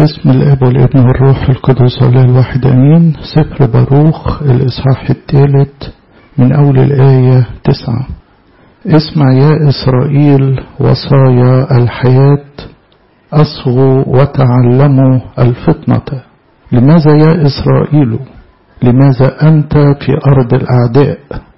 باسم الاب والابن والروح القدس الله الواحد امين سفر باروخ الاصحاح الثالث من اول الايه تسعه اسمع يا اسرائيل وصايا الحياه اصغوا وتعلموا الفطنه لماذا يا اسرائيل لماذا انت في ارض الاعداء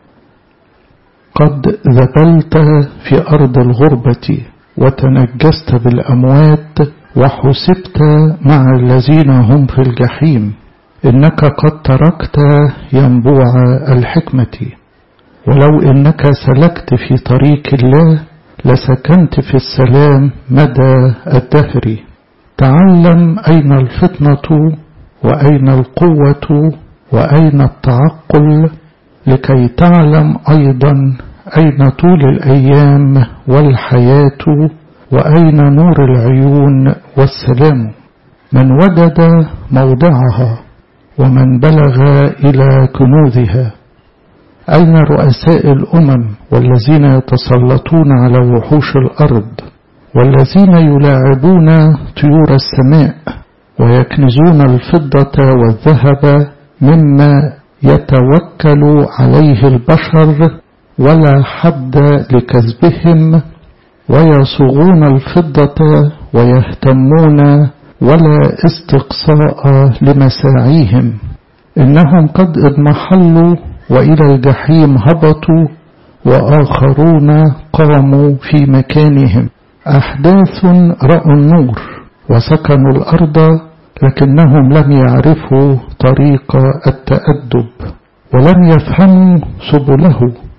قد ذبلت في ارض الغربه وتنجست بالاموات وحسبت مع الذين هم في الجحيم إنك قد تركت ينبوع الحكمة ولو إنك سلكت في طريق الله لسكنت في السلام مدى الدهر تعلم أين الفطنة وأين القوة وأين التعقل لكي تعلم أيضا أين طول الأيام والحياة وأين نور العيون والسلام من وجد موضعها ومن بلغ إلى كنوزها أين رؤساء الأمم والذين يتسلطون على وحوش الأرض والذين يلاعبون طيور السماء ويكنزون الفضة والذهب مما يتوكل عليه البشر ولا حد لكسبهم ويصوغون الفضة ويهتمون ولا استقصاء لمساعيهم إنهم قد اضمحلوا وإلى الجحيم هبطوا وآخرون قاموا في مكانهم أحداث رأوا النور وسكنوا الأرض لكنهم لم يعرفوا طريق التأدب ولم يفهموا سبله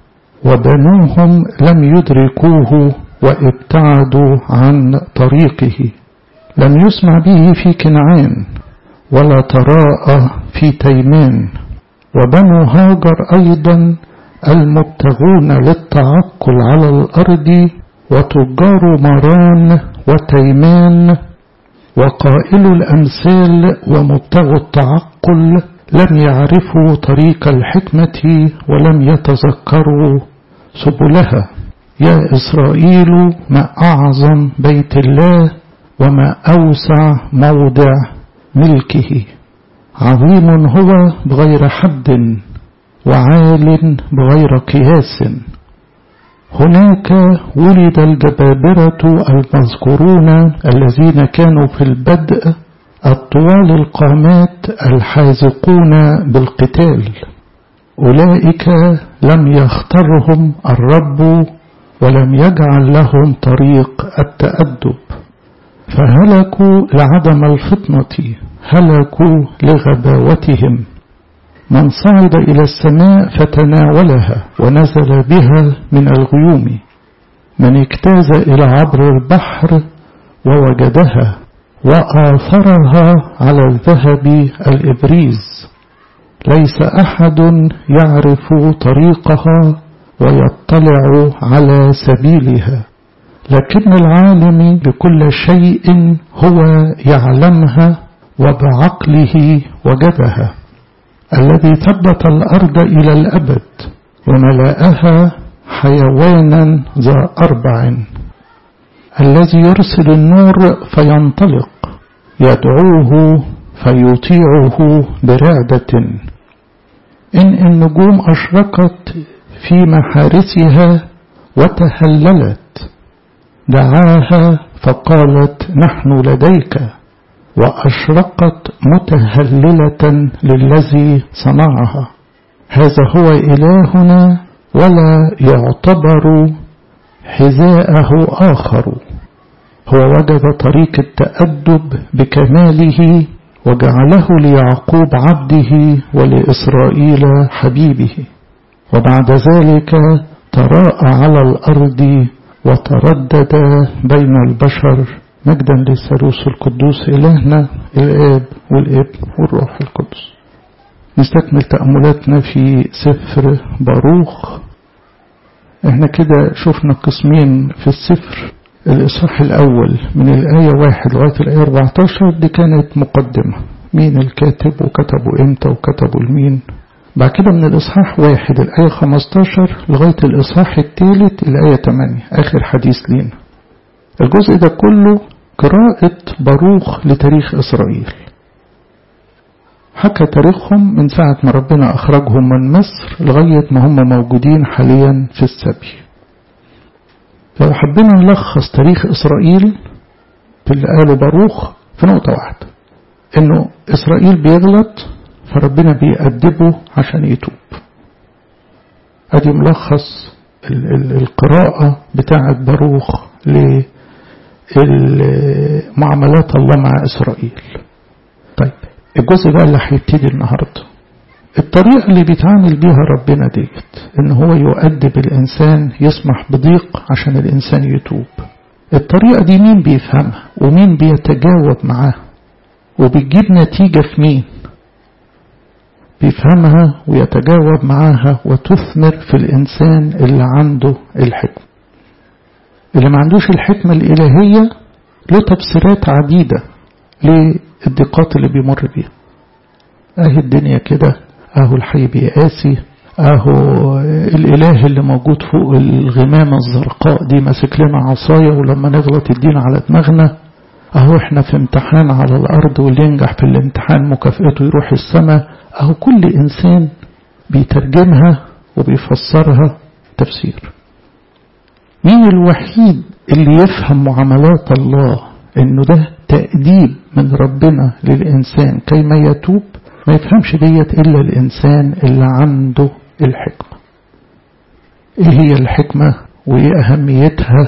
وبنوهم لم يدركوه وابتعدوا عن طريقه لم يسمع به في كنعان ولا تراءى في تيمان وبنو هاجر أيضا المبتغون للتعقل على الأرض وتجار مران وتيمان وقائل الأمثال ومبتغوا التعقل لم يعرفوا طريق الحكمة ولم يتذكروا سبلها يا إسرائيل ما أعظم بيت الله وما أوسع موضع ملكه عظيم هو بغير حد وعال بغير قياس هناك ولد الجبابرة المذكورون الذين كانوا في البدء الطوال القامات الحاذقون بالقتال أولئك لم يخترهم الرب ولم يجعل لهم طريق التأدب فهلكوا لعدم الفطنة هلكوا لغباوتهم من صعد إلى السماء فتناولها ونزل بها من الغيوم من اجتاز إلى عبر البحر ووجدها وآثرها على الذهب الإبريز ليس أحد يعرف طريقها ويطلع على سبيلها لكن العالم بكل شيء هو يعلمها وبعقله وجدها الذي ثبت الأرض إلى الأبد وملأها حيوانا ذا أربع الذي يرسل النور فينطلق يدعوه فيطيعه برعدة إن النجوم أشرقت في محارسها وتهللت دعاها فقالت نحن لديك وأشرقت متهللة للذي صنعها هذا هو إلهنا ولا يعتبر حذاءه آخر هو وجد طريق التأدب بكماله وجعله ليعقوب عبده ولإسرائيل حبيبه وبعد ذلك تراءى على الأرض وتردد بين البشر مجدا للثالوث القدوس إلهنا الآب والابن والروح القدس نستكمل تأملاتنا في سفر باروخ احنا كده شفنا قسمين في السفر الإصحاح الأول من الآية واحد لغاية الآية 14 دي كانت مقدمة مين الكاتب وكتبوا امتى وكتبوا لمين بعد كده من الإصحاح واحد الآية 15 لغاية الإصحاح الثالث الآية 8 آخر حديث لينا الجزء ده كله قراءة باروخ لتاريخ إسرائيل حكى تاريخهم من ساعة ما ربنا أخرجهم من مصر لغاية ما هم موجودين حاليا في السبي لو حبينا نلخص تاريخ إسرائيل في اللي قاله باروخ في نقطة واحدة إنه إسرائيل بيغلط فربنا بيأدبه عشان يتوب أدي ملخص القراءة بتاعة باروخ لمعاملات الله مع إسرائيل طيب الجزء بقى اللي هيبتدي النهارده الطريقة اللي بيتعامل بيها ربنا ديت ان هو يؤدب الانسان يسمح بضيق عشان الانسان يتوب الطريقة دي مين بيفهمها ومين بيتجاوب معاها وبتجيب نتيجة في مين بيفهمها ويتجاوب معاها وتثمر في الإنسان اللي عنده الحكمة اللي ما عندوش الحكمة الإلهية له تفسيرات عديدة للضيقات اللي بيمر بيها اهي الدنيا كده اهو الحي بيقاسي اهو الاله اللي موجود فوق الغمامة الزرقاء دي ماسك لنا عصاية ولما نغلط الدين على دماغنا اهو احنا في امتحان على الارض واللي ينجح في الامتحان مكافئته يروح السماء اهو كل انسان بيترجمها وبيفسرها تفسير مين الوحيد اللي يفهم معاملات الله انه ده تأديب من ربنا للإنسان كيما يتوب ما يفهمش ديت إلا الإنسان اللي عنده الحكمة إيه هي الحكمة وإيه أهميتها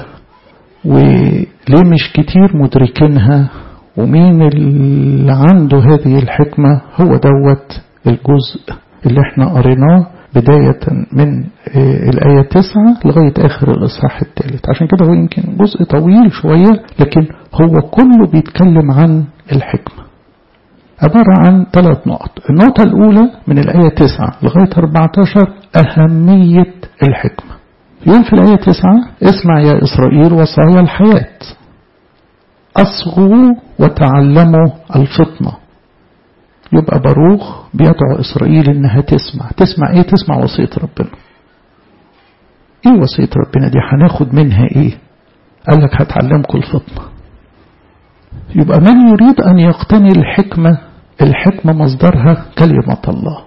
وليه مش كتير مدركينها ومين اللي عنده هذه الحكمة هو دوت الجزء اللي احنا قريناه بداية من الآية تسعة لغاية آخر الإصحاح الثالث عشان كده هو يمكن جزء طويل شوية لكن هو كله بيتكلم عن الحكمة عبارة عن ثلاث نقط النقطة الأولى من الآية تسعة لغاية 14 أهمية الحكمة يقول في الآية تسعة اسمع يا إسرائيل وصايا الحياة أصغوا وتعلموا الفطنة يبقى باروخ بيدعو إسرائيل إنها تسمع تسمع إيه تسمع وصية ربنا إيه وصية ربنا دي هناخد منها إيه قال لك هتعلمكم الفطنة يبقى من يريد أن يقتني الحكمة الحكمة مصدرها كلمة الله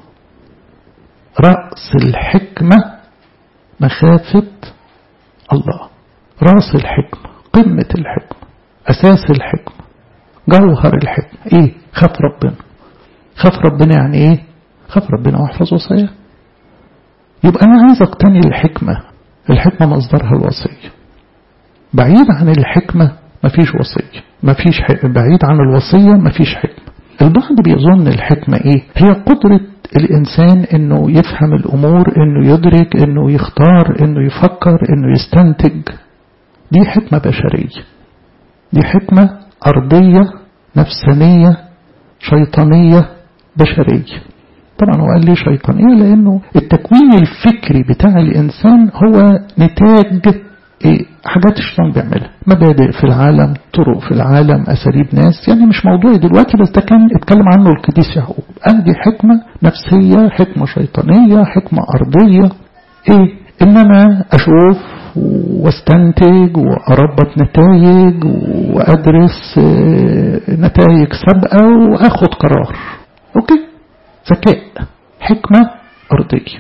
رأس الحكمة مخافة الله رأس الحكمة قمة الحكمة أساس الحكمة جوهر الحكمة إيه خاف ربنا خاف ربنا يعني إيه خاف ربنا واحفظ وصاياه يبقى أنا عايز أقتني الحكمة الحكمة مصدرها الوصية بعيد عن الحكمة مفيش وصية مفيش حكمة بعيد عن الوصية مفيش حكمة البعض بيظن الحكمة ايه هي قدرة الإنسان انه يفهم الأمور انه يدرك انه يختار انه يفكر انه يستنتج دي حكمة بشرية دي حكمة أرضية نفسانية شيطانية بشرية طبعا هو قال لي شيطانية لأنه التكوين الفكري بتاع الإنسان هو نتاج إيه حاجات الشيطان بيعملها مبادئ في العالم طرق في العالم أساليب ناس يعني مش موضوعي دلوقتي بس ده كان اتكلم عنه القديس يعقوب قال دي حكمة نفسية حكمة شيطانية حكمة أرضية إيه إن أنا أشوف واستنتج وأربط نتائج وأدرس نتائج سابقة وأخد قرار أوكي ذكاء حكمة أرضية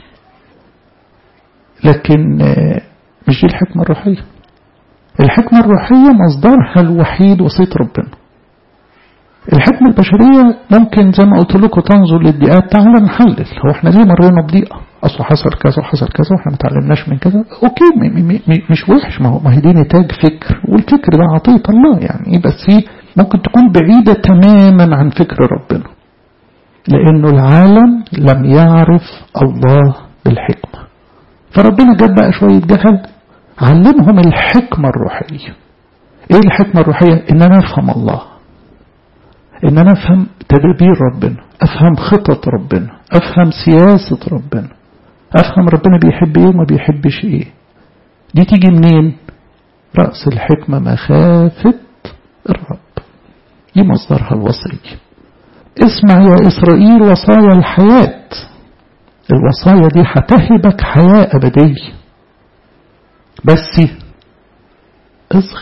لكن مش دي الحكمة الروحية الحكمة الروحية مصدرها الوحيد وصية ربنا الحكمة البشرية ممكن زي ما قلت لكم تنظر للضيقات تعالى نحلل هو احنا ليه مرينا بضيقة اصله حصل كذا وحصل كذا واحنا ما تعلمناش من كذا اوكي م م مش وحش ما هو ما هي دي نتاج فكر والفكر ده عطية الله يعني بس هي ممكن تكون بعيدة تماما عن فكر ربنا لانه العالم لم يعرف الله بالحكمة فربنا جاب بقى شوية جهل علمهم الحكمة الروحية ايه الحكمة الروحية ان انا افهم الله ان انا افهم تدابير ربنا افهم خطط ربنا افهم سياسة ربنا افهم ربنا بيحب ايه وما بيحبش ايه دي تيجي منين رأس الحكمة مخافة الرب دي مصدرها الوصية اسمع يا إسرائيل وصايا الحياة الوصايا دي هتهبك حياة أبدية بس اصغي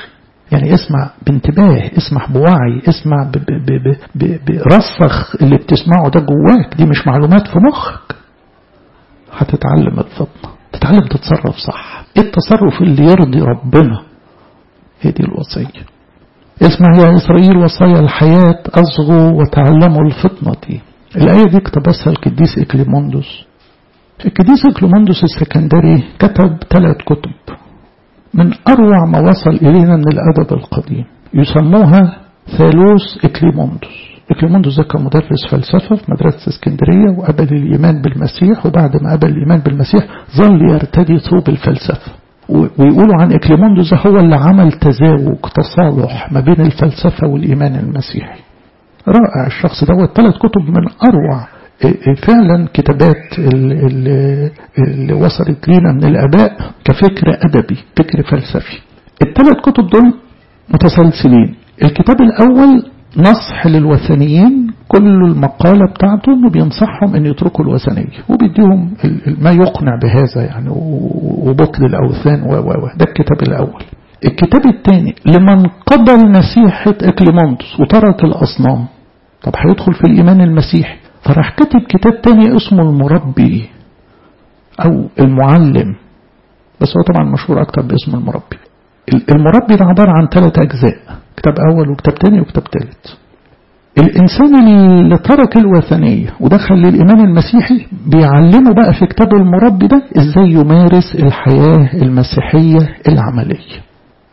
يعني اسمع بانتباه اسمع بوعي اسمع برسخ اللي بتسمعه ده جواك دي مش معلومات في مخك هتتعلم الفطنة تتعلم تتصرف صح ايه التصرف اللي يرضي ربنا هي دي الوصية اسمع يا إسرائيل وصايا الحياة أصغوا وتعلموا الفطنة دي الآية دي اقتبسها القديس إكليموندوس القديس إكليموندوس السكندري كتب ثلاث كتب من أروع ما وصل إلينا من الأدب القديم يسموها ثالوث إكليموندوس إكليموندوس ده كان مدرس فلسفة في مدرسة اسكندرية وقبل الإيمان بالمسيح وبعد ما قبل الإيمان بالمسيح ظل يرتدي ثوب الفلسفة ويقولوا عن إكليموندوس هو اللي عمل تزاوج تصالح ما بين الفلسفة والإيمان المسيحي رائع الشخص دوت ثلاث كتب من أروع فعلا كتابات اللي وصلت لينا من الآباء كفكر أدبي فكر فلسفي الثلاث كتب دول متسلسلين الكتاب الأول نصح للوثنيين كل المقالة بتاعته انه بينصحهم ان يتركوا الوثنية وبيديهم ما يقنع بهذا يعني وبطل الاوثان و و ده الكتاب الاول الكتاب الثاني لمن قبل مسيحة اكليموندوس وترك الاصنام طب هيدخل في الايمان المسيحي فراح كتب كتاب تاني اسمه المربي او المعلم بس هو طبعا مشهور اكتر باسم المربي المربي ده عبارة عن ثلاث اجزاء كتاب أول وكتاب تاني وكتاب تالت الإنسان اللي ترك الوثنية ودخل للإيمان المسيحي بيعلمه بقى في كتاب المربي ده إزاي يمارس الحياة المسيحية العملية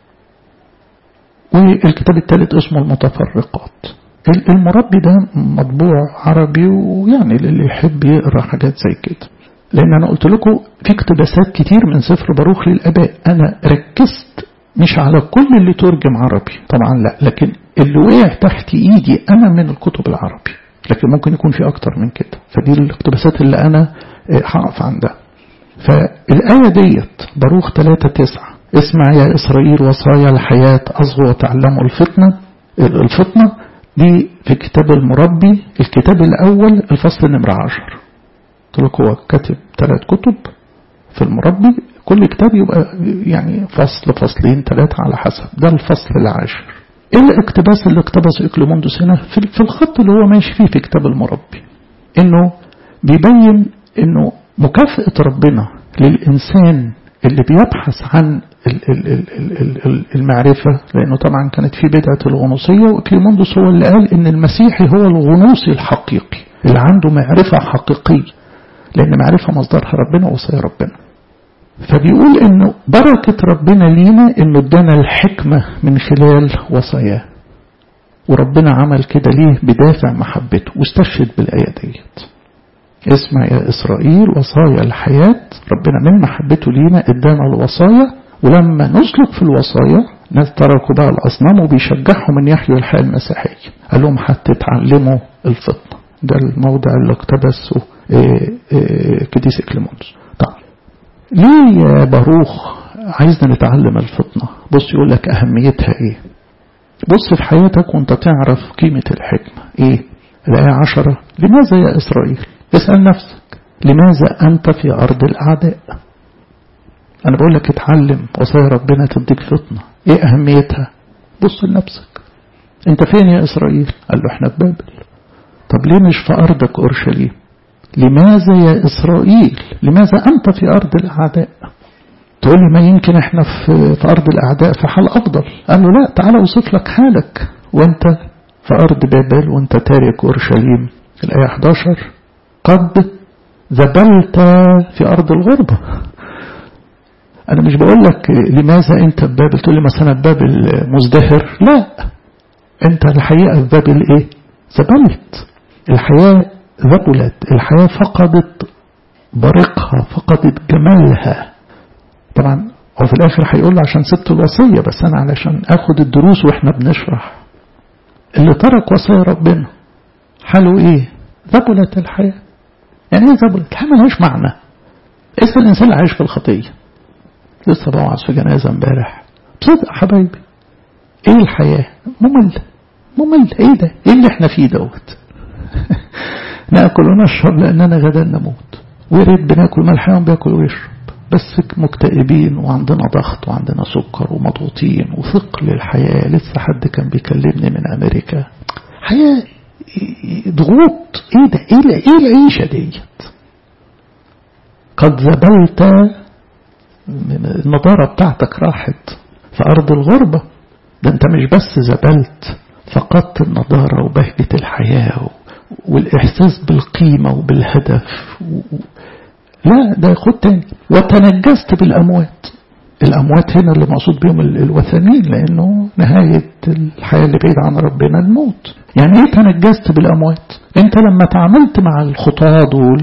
والكتاب الثالث اسمه المتفرقات المربي ده مطبوع عربي ويعني للي يحب يقرأ حاجات زي كده لأن أنا قلت لكم في اقتباسات كتير من سفر باروخ للآباء أنا ركزت مش على كل اللي ترجم عربي طبعا لا لكن اللي وقع تحت ايدي انا من الكتب العربي لكن ممكن يكون في اكتر من كده فدي الاقتباسات اللي انا هقف عندها فالآية ديت باروخ 3 9 اسمع يا إسرائيل وصايا الحياة أصغوا وتعلموا الفتنة الفطنة دي في كتاب المربي الكتاب الأول الفصل نمرة 10 قلت لك هو كاتب ثلاث كتب في المربي كل كتاب يبقى يعني فصل فصلين ثلاثة على حسب ده الفصل العاشر ايه الاقتباس اللي اقتبس اكليموندوس هنا في الخط اللي هو ماشي فيه في كتاب المربي انه بيبين انه مكافأة ربنا للإنسان اللي بيبحث عن المعرفة لأنه طبعا كانت في بدعة الغنوصية وكليموندوس هو اللي قال إن المسيحي هو الغنوصي الحقيقي اللي عنده معرفة حقيقية لأن معرفة مصدرها ربنا وصايا ربنا فبيقول إنه بركة ربنا لينا إنه ادانا الحكمة من خلال وصاياه وربنا عمل كده ليه بدافع محبته واستشهد بالآية ديت اسمع يا إسرائيل وصايا الحياة ربنا من محبته لينا ادانا الوصايا ولما نسلك في الوصايا ناس تركوا بقى الأصنام وبيشجعهم أن يحيوا الحياة المسيحية قال لهم هتتعلموا الفطنة ده الموضع اللي اقتبسه كديس إكليموندس طيب ليه يا باروخ عايزنا نتعلم الفطنة بص يقول لك أهميتها إيه بص في حياتك وانت تعرف قيمة الحكمة إيه الآية عشرة لماذا يا إسرائيل اسأل نفسك لماذا أنت في أرض الأعداء أنا بقول لك اتعلم وصايا ربنا تديك فطنة إيه أهميتها بص لنفسك أنت فين يا إسرائيل قال له إحنا في بابل طب ليه مش في أرضك أورشليم لماذا يا إسرائيل لماذا أنت في أرض الأعداء تقول لي ما يمكن احنا في, في أرض الأعداء في حال أفضل قال له لا تعالى أوصف لك حالك وانت في أرض بابل وانت تارك أورشليم الآية 11 قد ذبلت في أرض الغربة أنا مش بقول لك لماذا أنت في بابل تقول لي مثلا بابل مزدهر لا أنت الحقيقة في بابل إيه ذبلت الحياة ذبلت الحياة فقدت بريقها فقدت جمالها طبعا هو في الآخر هيقول له عشان سبت الوصية بس أنا علشان أخد الدروس وإحنا بنشرح اللي ترك وصايا ربنا حاله إيه ذبلت الحياة يعني ايه ذبلت الحياة ملهاش معنى اسم الإنسان اللي عايش في الخطية لسه بوعظ في جنازة امبارح بصدق حبايبي ايه الحياة ممل ممل ايه ده ايه اللي احنا فيه دوت ناكل ونشرب لاننا غدا نموت ويا ريت بناكل ما الحيوان بياكل ويشرب بس مكتئبين وعندنا ضغط وعندنا سكر ومضغوطين وثقل الحياة لسه حد كان بيكلمني من أمريكا حياة ضغوط ايه ده ايه, إيه العيشة ديت قد زبلت النضارة بتاعتك راحت في أرض الغربة ده انت مش بس زبلت فقدت النضارة وبهجة الحياة والإحساس بالقيمة وبالهدف و... لا ده خد تاني وتنجست بالأموات الأموات هنا اللي مقصود بهم الوثنيين لأنه نهاية الحياة اللي بعيد عن ربنا الموت يعني ايه تنجست بالأموات انت لما تعاملت مع الخطاة دول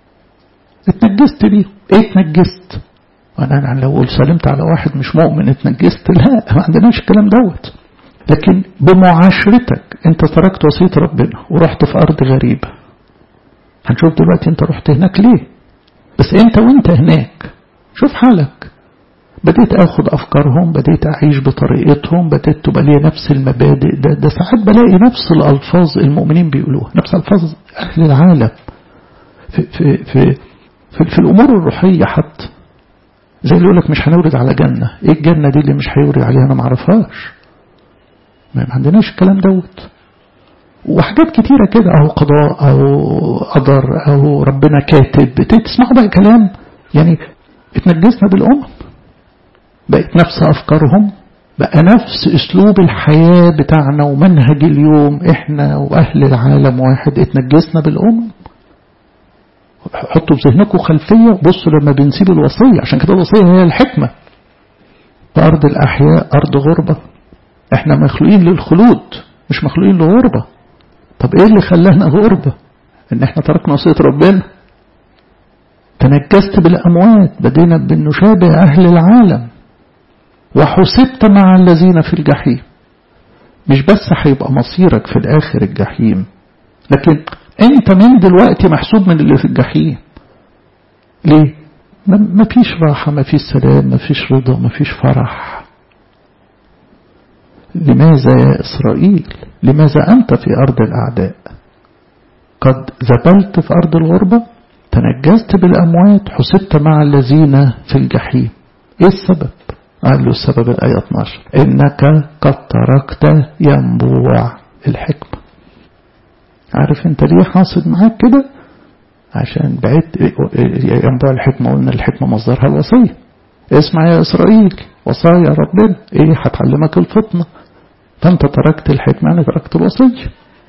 اتنجست بيه ايه اتنجست انا لو قلت سلمت على واحد مش مؤمن اتنجست لا ما عندناش الكلام دوت لكن بمعاشرتك انت تركت وصية ربنا ورحت في ارض غريبة هنشوف دلوقتي انت رحت هناك ليه بس انت وانت هناك شوف حالك بديت اخد افكارهم بديت اعيش بطريقتهم بديت تبقى لي نفس المبادئ ده, ده ساعات بلاقي نفس الالفاظ المؤمنين بيقولوها نفس الفاظ اهل العالم في في في في, في الامور الروحيه حتى زي اللي يقول لك مش هنورد على جنه ايه الجنه دي اللي مش هيورد عليها انا ما اعرفهاش ما عندناش الكلام دوت وحاجات كتيرة كده أو قضاء أو قدر أو ربنا كاتب تسمعوا بقى كلام يعني اتنجسنا بالأمم بقت نفس أفكارهم بقى نفس أسلوب الحياة بتاعنا ومنهج اليوم إحنا وأهل العالم واحد اتنجسنا بالأمم حطوا في ذهنكم خلفية بصوا لما بنسيب الوصية عشان كده الوصية هي الحكمة في أرض الأحياء أرض غربة إحنا مخلوقين للخلود مش مخلوقين لغربة طب إيه اللي خلانا غربة إن إحنا تركنا وصية ربنا تنجست بالأموات بدينا بنشابه أهل العالم وحسبت مع الذين في الجحيم مش بس هيبقى مصيرك في الآخر الجحيم لكن انت من دلوقتي محسوب من اللي في الجحيم ليه ما فيش راحة ما فيش سلام ما فيش رضا ما فيش فرح لماذا يا إسرائيل لماذا أنت في أرض الأعداء قد زبلت في أرض الغربة تنجزت بالأموات حسبت مع الذين في الجحيم إيه السبب قال له السبب الآية 12 إنك قد تركت ينبوع الحكمة عارف انت ليه حاصل معاك كده عشان بعدت ينبوع الحكمة قلنا الحكمة مصدرها الوصية اسمع يا إسرائيل وصايا ربنا ايه هتعلمك الفطنة فانت تركت الحكمة انا تركت الوصية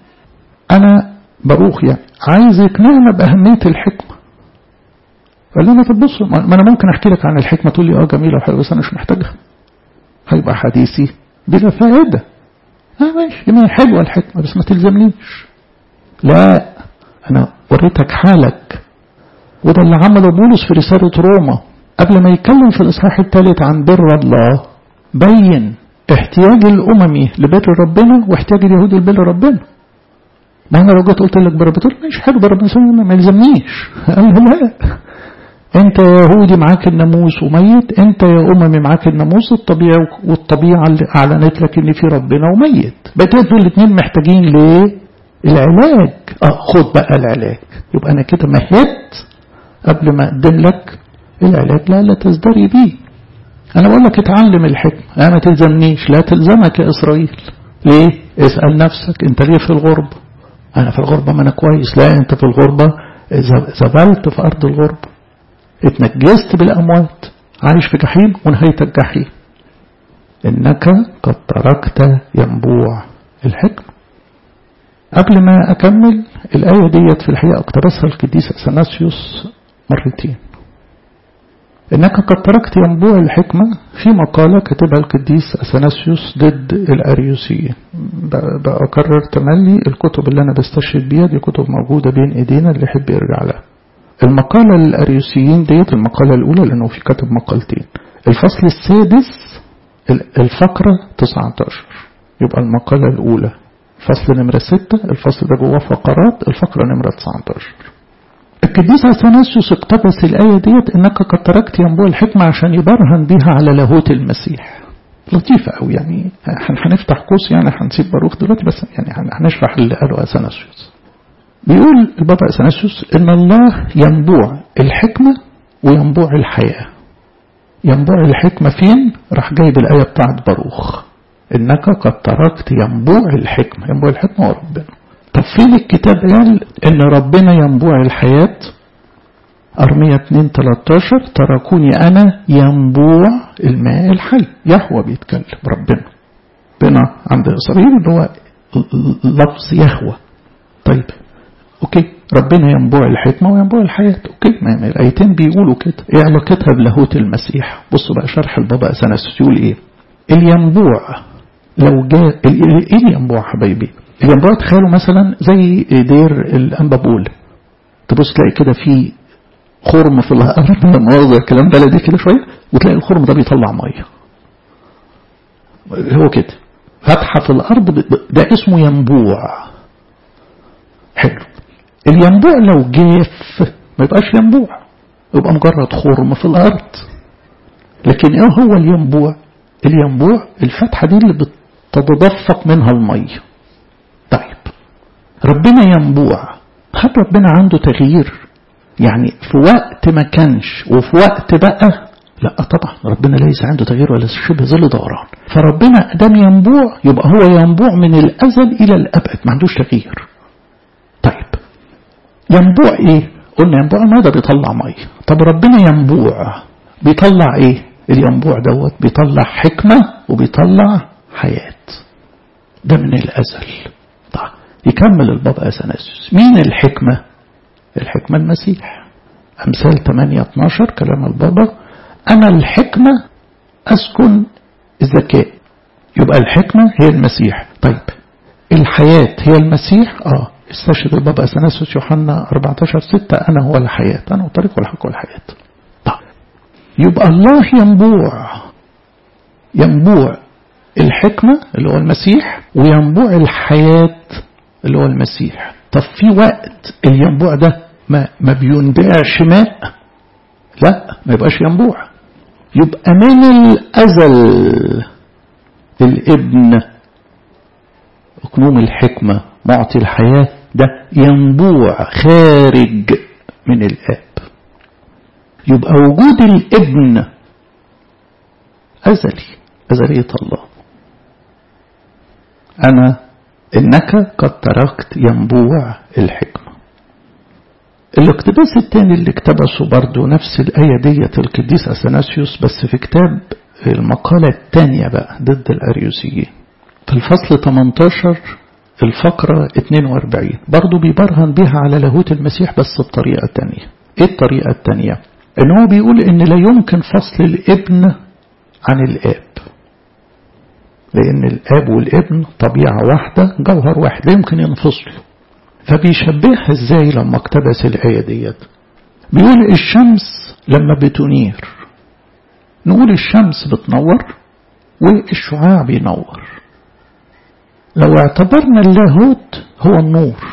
انا بروح يعني عايز يقنعنا بأهمية الحكمة قال لنا طب بصوا ما انا ممكن احكي لك عن الحكمة تقول لي اه جميلة وحلوة بس انا مش محتاجها هيبقى حديثي بلا فائدة اه ماشي ما حلوة الحكمة بس ما تلزمنيش لا انا وريتك حالك وده اللي عمله بولس في رسالة روما قبل ما يتكلم في الإصحاح الثالث عن بر الله بين احتياج الأممي لبر ربنا واحتياج اليهود لبر ربنا ما أنا لو جيت قلت لك بر بتقول مش حلو بر ربنا ما يلزمنيش قال له لا انت يا يهودي معاك الناموس وميت انت يا اممي معاك الناموس الطبيعي والطبيعه اللي اعلنت لك ان في ربنا وميت بقيت انتوا الاثنين محتاجين ليه العلاج اه خد بقى العلاج يبقى انا كده مهدت قبل ما اقدم لك العلاج لا لا تزدري بيه انا بقول لك اتعلم الحكمة لا ما تلزمنيش لا تلزمك يا اسرائيل ليه اسأل نفسك انت ليه في الغربة انا في الغربة ما انا كويس لا انت في الغربة زبلت في ارض الغربة اتنجست بالاموات عايش في جحيم ونهايتك جحيم انك قد تركت ينبوع الحكمة قبل ما أكمل الآية ديت في الحقيقة اقتبسها القديس أثناسيوس مرتين إنك قد تركت ينبوع الحكمة في مقالة كتبها القديس أثناسيوس ضد الأريوسيين بأكرر تملي الكتب اللي أنا بستشهد بيها دي كتب موجودة بين إيدينا اللي يحب يرجع لها المقالة للأريوسيين ديت المقالة الأولى لأنه في كتب مقالتين الفصل السادس الفقرة 19 يبقى المقالة الأولى فصل نمرة ستة الفصل ده جواه فقرات الفقرة نمرة 19 القديس أثناسيوس اقتبس الآية ديت إنك قد تركت ينبوع الحكمة عشان يبرهن بيها على لاهوت المسيح لطيفة أوي يعني هنفتح قوس يعني هنسيب باروخ دلوقتي بس يعني هنشرح اللي قاله أثناسيوس بيقول البابا أثناسيوس إن الله ينبوع الحكمة وينبوع الحياة ينبوع الحكمة فين راح جايب الآية بتاعت باروخ إنك قد تركت ينبوع الحكمة ينبوع الحكمة هو ربنا طب فين الكتاب قال إن ربنا ينبوع الحياة أرمية 2 13 تركوني أنا ينبوع الماء الحي يهوى بيتكلم ربنا ربنا عند إسرائيل اللي هو لفظ يهوى طيب أوكي ربنا ينبوع الحكمة وينبوع الحياة أوكي ما الآيتين بيقولوا كده إيه علاقتها بلاهوت المسيح بصوا بقى شرح البابا أثناسيوس يقول إيه الينبوع لو جاء إيه الينبوع حبايبي الينبوع تخيلوا مثلا زي دير الأنبابول تبص تلاقي كده في خرم في الأرض مؤاخذة الكلام بلدي كده شوية وتلاقي الخرم ده بيطلع مية هو كده فتحة في الأرض ده اسمه ينبوع حلو الينبوع لو جاف ما يبقاش ينبوع يبقى مجرد خرم في الأرض لكن ايه هو الينبوع الينبوع الفتحة دي اللي بتتدفق منها المية طيب ربنا ينبوع هل ربنا عنده تغيير يعني في وقت ما كانش وفي وقت بقى لا طبعا ربنا ليس عنده تغيير ولا شبه ظل دوران فربنا ادام ينبوع يبقى هو ينبوع من الازل الى الابد ما عندوش تغيير طيب ينبوع ايه قلنا ينبوع ما ده بيطلع ميه طب ربنا ينبوع بيطلع ايه الينبوع دوت بيطلع حكمة وبيطلع حياة ده من الازل طيب يكمل البابا اثناسيوس مين الحكمة الحكمة المسيح امثال 8 12 كلام البابا أنا الحكمة أسكن الذكاء يبقى الحكمة هي المسيح طيب الحياة هي المسيح آه استشهد البابا أثناسيوس يوحنا 14 6 أنا هو الحياة أنا الطريق والحق والحياة طيب يبقى الله ينبوع ينبوع الحكمة اللي هو المسيح وينبوع الحياة اللي هو المسيح طب في وقت الينبوع ده ما, ما بينبعش ماء لا ما يبقاش ينبوع يبقى من الأزل الابن أكنوم الحكمة معطي الحياة ده ينبوع خارج من الآب يبقى وجود الابن أزلي أزلية الله أنا إنك قد تركت ينبوع الحكمة الاقتباس الثاني اللي اقتبسه برضه نفس الآية ديت القديس أثناسيوس بس في كتاب المقالة الثانية بقى ضد الأريوسيين في الفصل 18 الفقرة 42 برضه بيبرهن بها على لاهوت المسيح بس بطريقة تانية ايه الطريقة التانية ان هو بيقول ان لا يمكن فصل الابن عن الاب لان الاب والابن طبيعة واحدة جوهر واحد لا يمكن ينفصلوا فبيشبهها ازاي لما اقتبس الآية ديت بيقول الشمس لما بتنير نقول الشمس بتنور والشعاع بينور لو اعتبرنا اللاهوت هو النور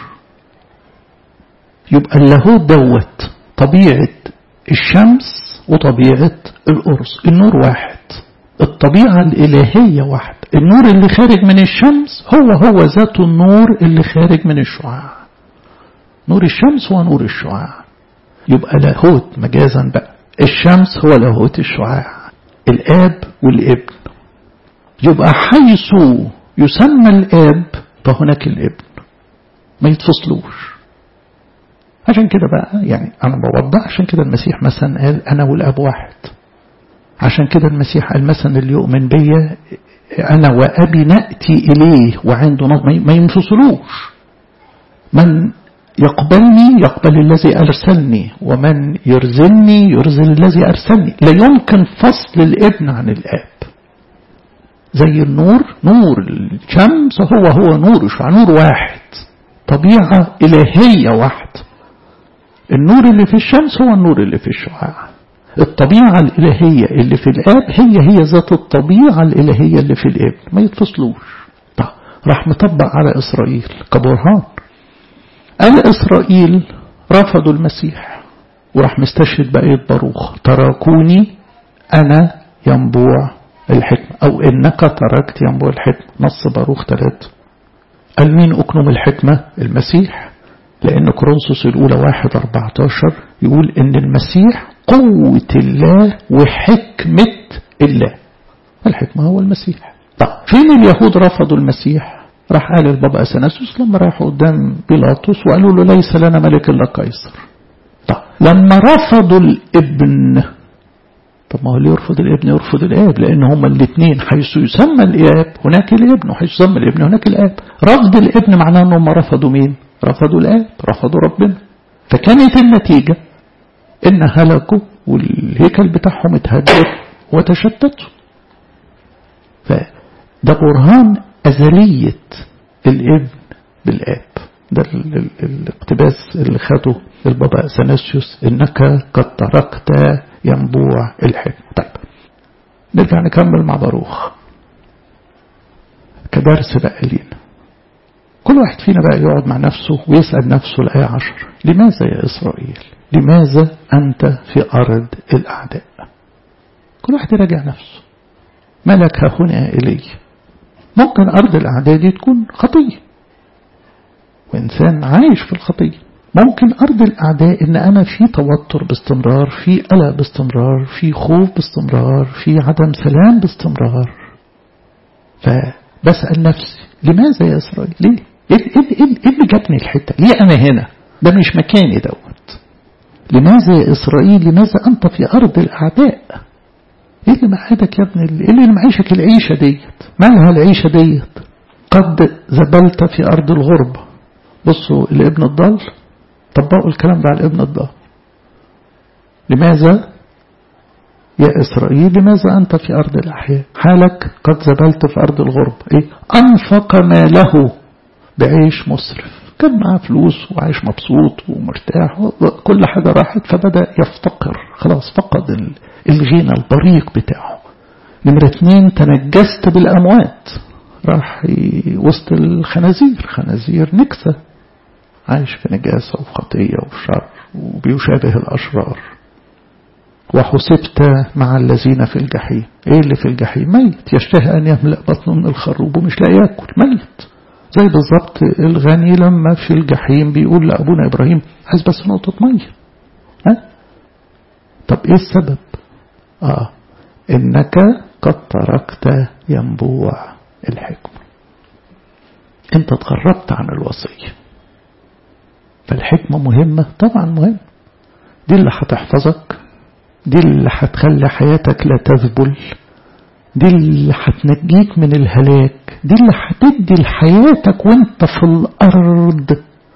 يبقى اللاهوت دوت طبيعة الشمس وطبيعة القرص النور واحد الطبيعة الإلهية واحد النور اللي خارج من الشمس هو هو ذات النور اللي خارج من الشعاع نور الشمس هو نور الشعاع يبقى لاهوت مجازا بقى الشمس هو لاهوت الشعاع الآب والابن يبقى حيث يسمى الآب فهناك الابن ما يتفصلوش عشان كده بقى يعني أنا بوضح عشان كده المسيح مثلا قال أنا والآب واحد عشان كده المسيح قال مثلا اللي يؤمن بيا أنا وأبي نأتي إليه وعنده نظم ما ينفصلوش من يقبلني يقبل الذي أرسلني ومن يرزلني يرزل الذي أرسلني لا يمكن فصل الابن عن الآب زي النور نور الشمس هو هو نور نور واحد طبيعة إلهية واحد النور اللي في الشمس هو النور اللي في الشعاع الطبيعة الإلهية اللي في الآب هي هي ذات الطبيعة الإلهية اللي في الآب ما يتفصلوش طيب راح مطبق على إسرائيل كبرهان قال إسرائيل رفضوا المسيح وراح مستشهد بقية باروخ تركوني أنا ينبوع الحكمة أو إنك تركت ينبوع الحكمة نص باروخ ثلاثة قال مين أكنم الحكمة المسيح لأن كورنثوس الأولى واحد أربعتاشر يقول إن المسيح قوة الله وحكمة الله الحكمة هو المسيح طب فين اليهود رفضوا المسيح راح قال البابا أثناسيوس لما راحوا قدام بيلاطس وقالوا له ليس لنا ملك إلا قيصر طب لما رفضوا الابن طب ما هو اللي يرفض الابن يرفض الاب لان هما الاثنين حيث يسمى الاب هناك الابن وحيث يسمى الابن هناك الاب رفض الابن معناه انهم رفضوا مين رفضوا الاب رفضوا ربنا فكانت النتيجة ان هلكوا والهيكل بتاعهم اتهدد وتشتتوا فده برهان أزلية الابن بالآب ده الاقتباس اللي خده البابا أثناسيوس إنك قد تركت ينبوع الحكمة طيب نرجع نكمل مع باروخ كدرس بقى لينا كل واحد فينا بقى يقعد مع نفسه ويسأل نفسه الآية عشر لماذا يا إسرائيل لماذا أنت في أرض الأعداء كل واحد يراجع نفسه ملك هنا إلي ممكن أرض الأعداء دي تكون خطية وإنسان عايش في الخطية ممكن أرض الأعداء إن أنا في توتر باستمرار في قلق باستمرار في خوف باستمرار في عدم سلام باستمرار فبسأل نفسي لماذا يا إسرائيل ليه إيه, إيه, إيه اللي جابني الحتة ليه أنا هنا ده مش مكاني دوت لماذا يا إسرائيل لماذا أنت في أرض الأعداء ايه اللي معادك يا ابن ايه اللي معيشك العيشة ديت مالها العيشة ديت قد زبلت في أرض الغربة بصوا الابن الضال طبقوا الكلام ده على الابن الضال لماذا يا إسرائيل لماذا أنت في أرض الأحياء حالك قد زبلت في أرض الغربة إيه؟ أنفق ماله بعيش مسرف كان معاه فلوس وعايش مبسوط ومرتاح كل حاجة راحت فبدأ يفتقر خلاص فقد الغنى البريق بتاعه نمرة اتنين تنجست بالأموات راح وسط الخنازير خنازير نكسة عايش في نجاسة وخطية وشر وبيشابه الأشرار وحسبت مع الذين في الجحيم ايه اللي في الجحيم ميت يشتهي ان يملأ بطنه من الخروب ومش لاقي ياكل ميت زي بالظبط الغني لما في الجحيم بيقول لأبونا إبراهيم عايز بس نقطة مية ها طب ايه السبب اه انك قد تركت ينبوع الحكمة انت تغربت عن الوصية فالحكمة مهمة طبعا مهم دي اللي هتحفظك دي اللي هتخلي حياتك لا تذبل دي اللي هتنجيك من الهلاك دي اللي هتدي لحياتك وانت في الارض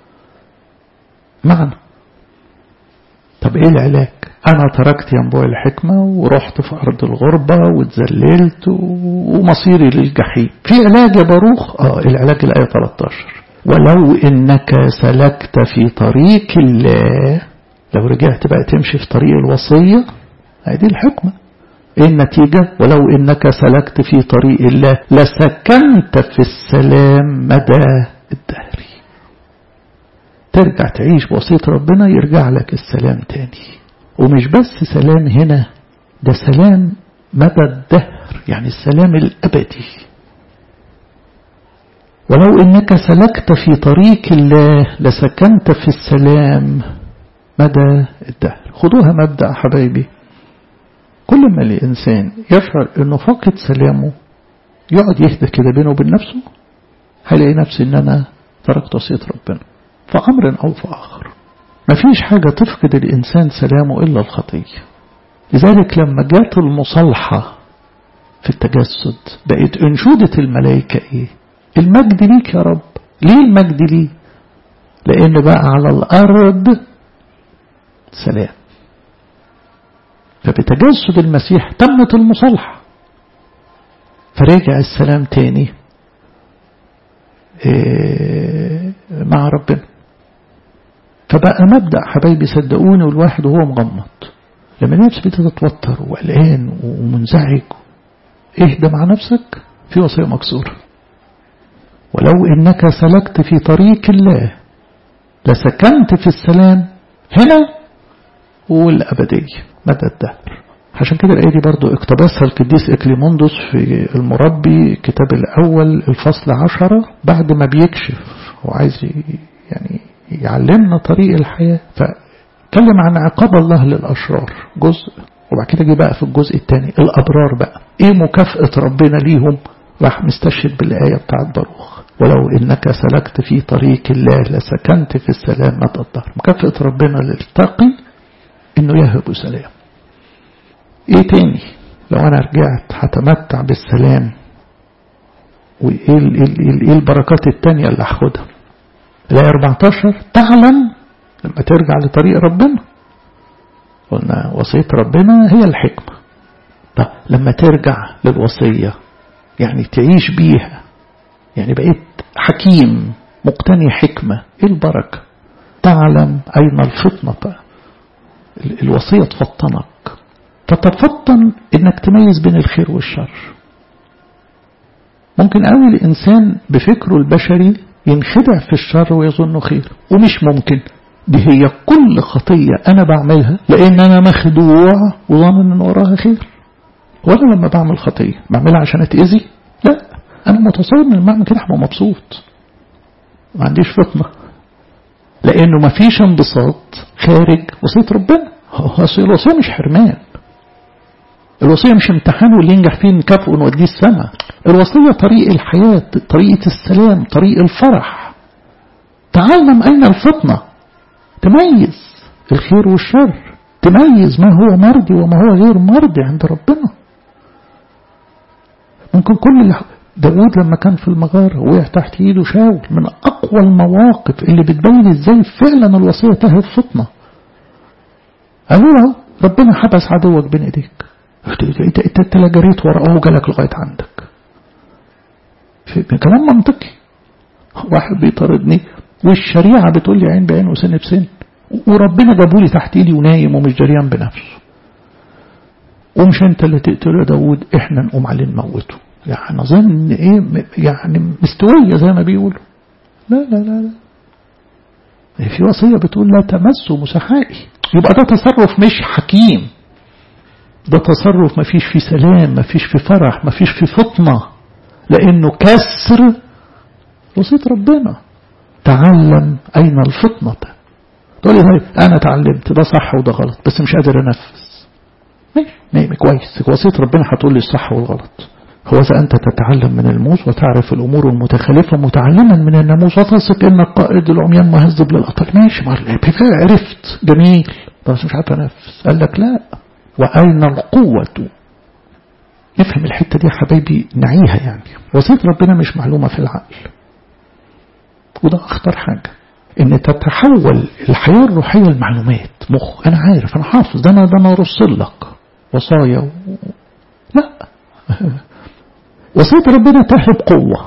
معنى طب ايه العلاج انا تركت ينبوع الحكمة ورحت في ارض الغربة واتذللت ومصيري للجحيم في علاج يا باروخ اه العلاج الايه 13 ولو انك سلكت في طريق الله لو رجعت بقى تمشي في طريق الوصية هذه الحكمة ايه النتيجة ولو انك سلكت في طريق الله لسكنت في السلام مدى الدهر ترجع تعيش بوصية ربنا يرجع لك السلام تاني ومش بس سلام هنا ده سلام مدى الدهر يعني السلام الأبدي ولو إنك سلكت في طريق الله لسكنت في السلام مدى الدهر خدوها مبدأ حبايبي كل ما الإنسان يشعر أنه فاقد سلامه يقعد يهدى كده بينه وبين نفسه هيلاقي نفسي أن أنا تركت وصية ربنا في أمر أو في آخر مفيش حاجة تفقد الإنسان سلامه إلا الخطية لذلك لما جات المصالحة في التجسد بقت أنشودة الملائكة إيه المجد ليك يا رب ليه المجد ليه لأن بقى على الأرض سلام فبتجسد المسيح تمت المصالحة فرجع السلام تاني مع ربنا فبقى مبدأ حبايبي صدقوني والواحد وهو مغمض لما نفسه بتتوتر وقلقان ومنزعج اهدى مع نفسك في وصية مكسورة ولو انك سلكت في طريق الله لسكنت في السلام هنا والأبدية مدى الدهر عشان كده الآية دي برضو اقتبسها القديس إكليموندوس في المربي كتاب الأول الفصل عشرة بعد ما بيكشف هو عايز يعني يعلمنا طريق الحياة اتكلم عن عقاب الله للأشرار جزء وبعد كده جه بقى في الجزء الثاني الأبرار بقى ايه مكافأة ربنا ليهم راح مستشهد بالآية بتاعت باروخ ولو إنك سلكت في طريق الله لسكنت في السلام مدى الدهر مكافأة ربنا للتقي إنه يهب سلام إيه تاني لو أنا رجعت هتمتع بالسلام وإيه إيه البركات التانية اللي هاخدها الآية 14 تعلم لما ترجع لطريق ربنا قلنا وصية ربنا هي الحكمة طب لما ترجع للوصية يعني تعيش بيها يعني بقيت حكيم مقتني حكمة ايه البركة تعلم أين الفطنة الوصية تفطنك تتفطن انك تميز بين الخير والشر ممكن قوي الإنسان بفكره البشري ينخدع في الشر ويظنه خير ومش ممكن دي هي كل خطية أنا بعملها لأن أنا مخدوع وظن أن وراها خير وأنا لما بعمل خطية بعملها عشان أتأذي لا أنا متصور أن بعمل كده هبقى مبسوط ما عنديش فطنة لأنه ما فيش انبساط خارج وصية ربنا الوصية مش حرمان الوصية مش امتحان واللي ينجح فيه نكافئه ونوديه السماء الوصية طريق الحياة طريقة السلام طريق الفرح تعلم أين الفطنة تميز الخير والشر تميز ما هو مرضي وما هو غير مرضي عند ربنا ممكن كل داود لما كان في المغارة وقع تحت ايده شاول من اقوى المواقف اللي بتبين ازاي فعلا الوصية تهب فطنة قالوا له ربنا حبس عدوك بين ايديك انت انت انت لا جريت وراه وجالك لغايه عندك في كلام منطقي واحد بيطاردني والشريعة بتقول لي عين بعين وسن بسن وربنا جابوا لي تحت ايدي ونايم ومش جريان بنفسه ومش انت اللي تقتله يا داوود احنا نقوم عليه نموته يعني اظن ايه يعني مستوية زي ما بيقولوا لا لا لا لا في وصية بتقول لا تمسوا مسحائي يبقى ده تصرف مش حكيم ده تصرف ما فيش فيه سلام ما فيش فيه فرح ما فيش فيه فطنة لأنه كسر وصية ربنا تعلم أين الفطنة تقول لي أنا تعلمت ده صح وده غلط بس مش قادر أنفذ ماشي كويس وصية ربنا هتقول لي الصح والغلط هو إذا أنت تتعلم من الموس وتعرف الأمور المتخلفة متعلما من الناموس وتثق إن قائد العميان مهذب للأطفال ماشي عرفت جميل بس مش عارف أنفذ قال لك لا وأين القوة نفهم الحتة دي يا حبايبي نعيها يعني وصية ربنا مش معلومة في العقل وده أخطر حاجة إن تتحول الحياة الروحية لمعلومات مخ أنا عارف أنا حافظ ده أنا ده أنا أرسل لك وصايا و... لا وصية ربنا تهب قوة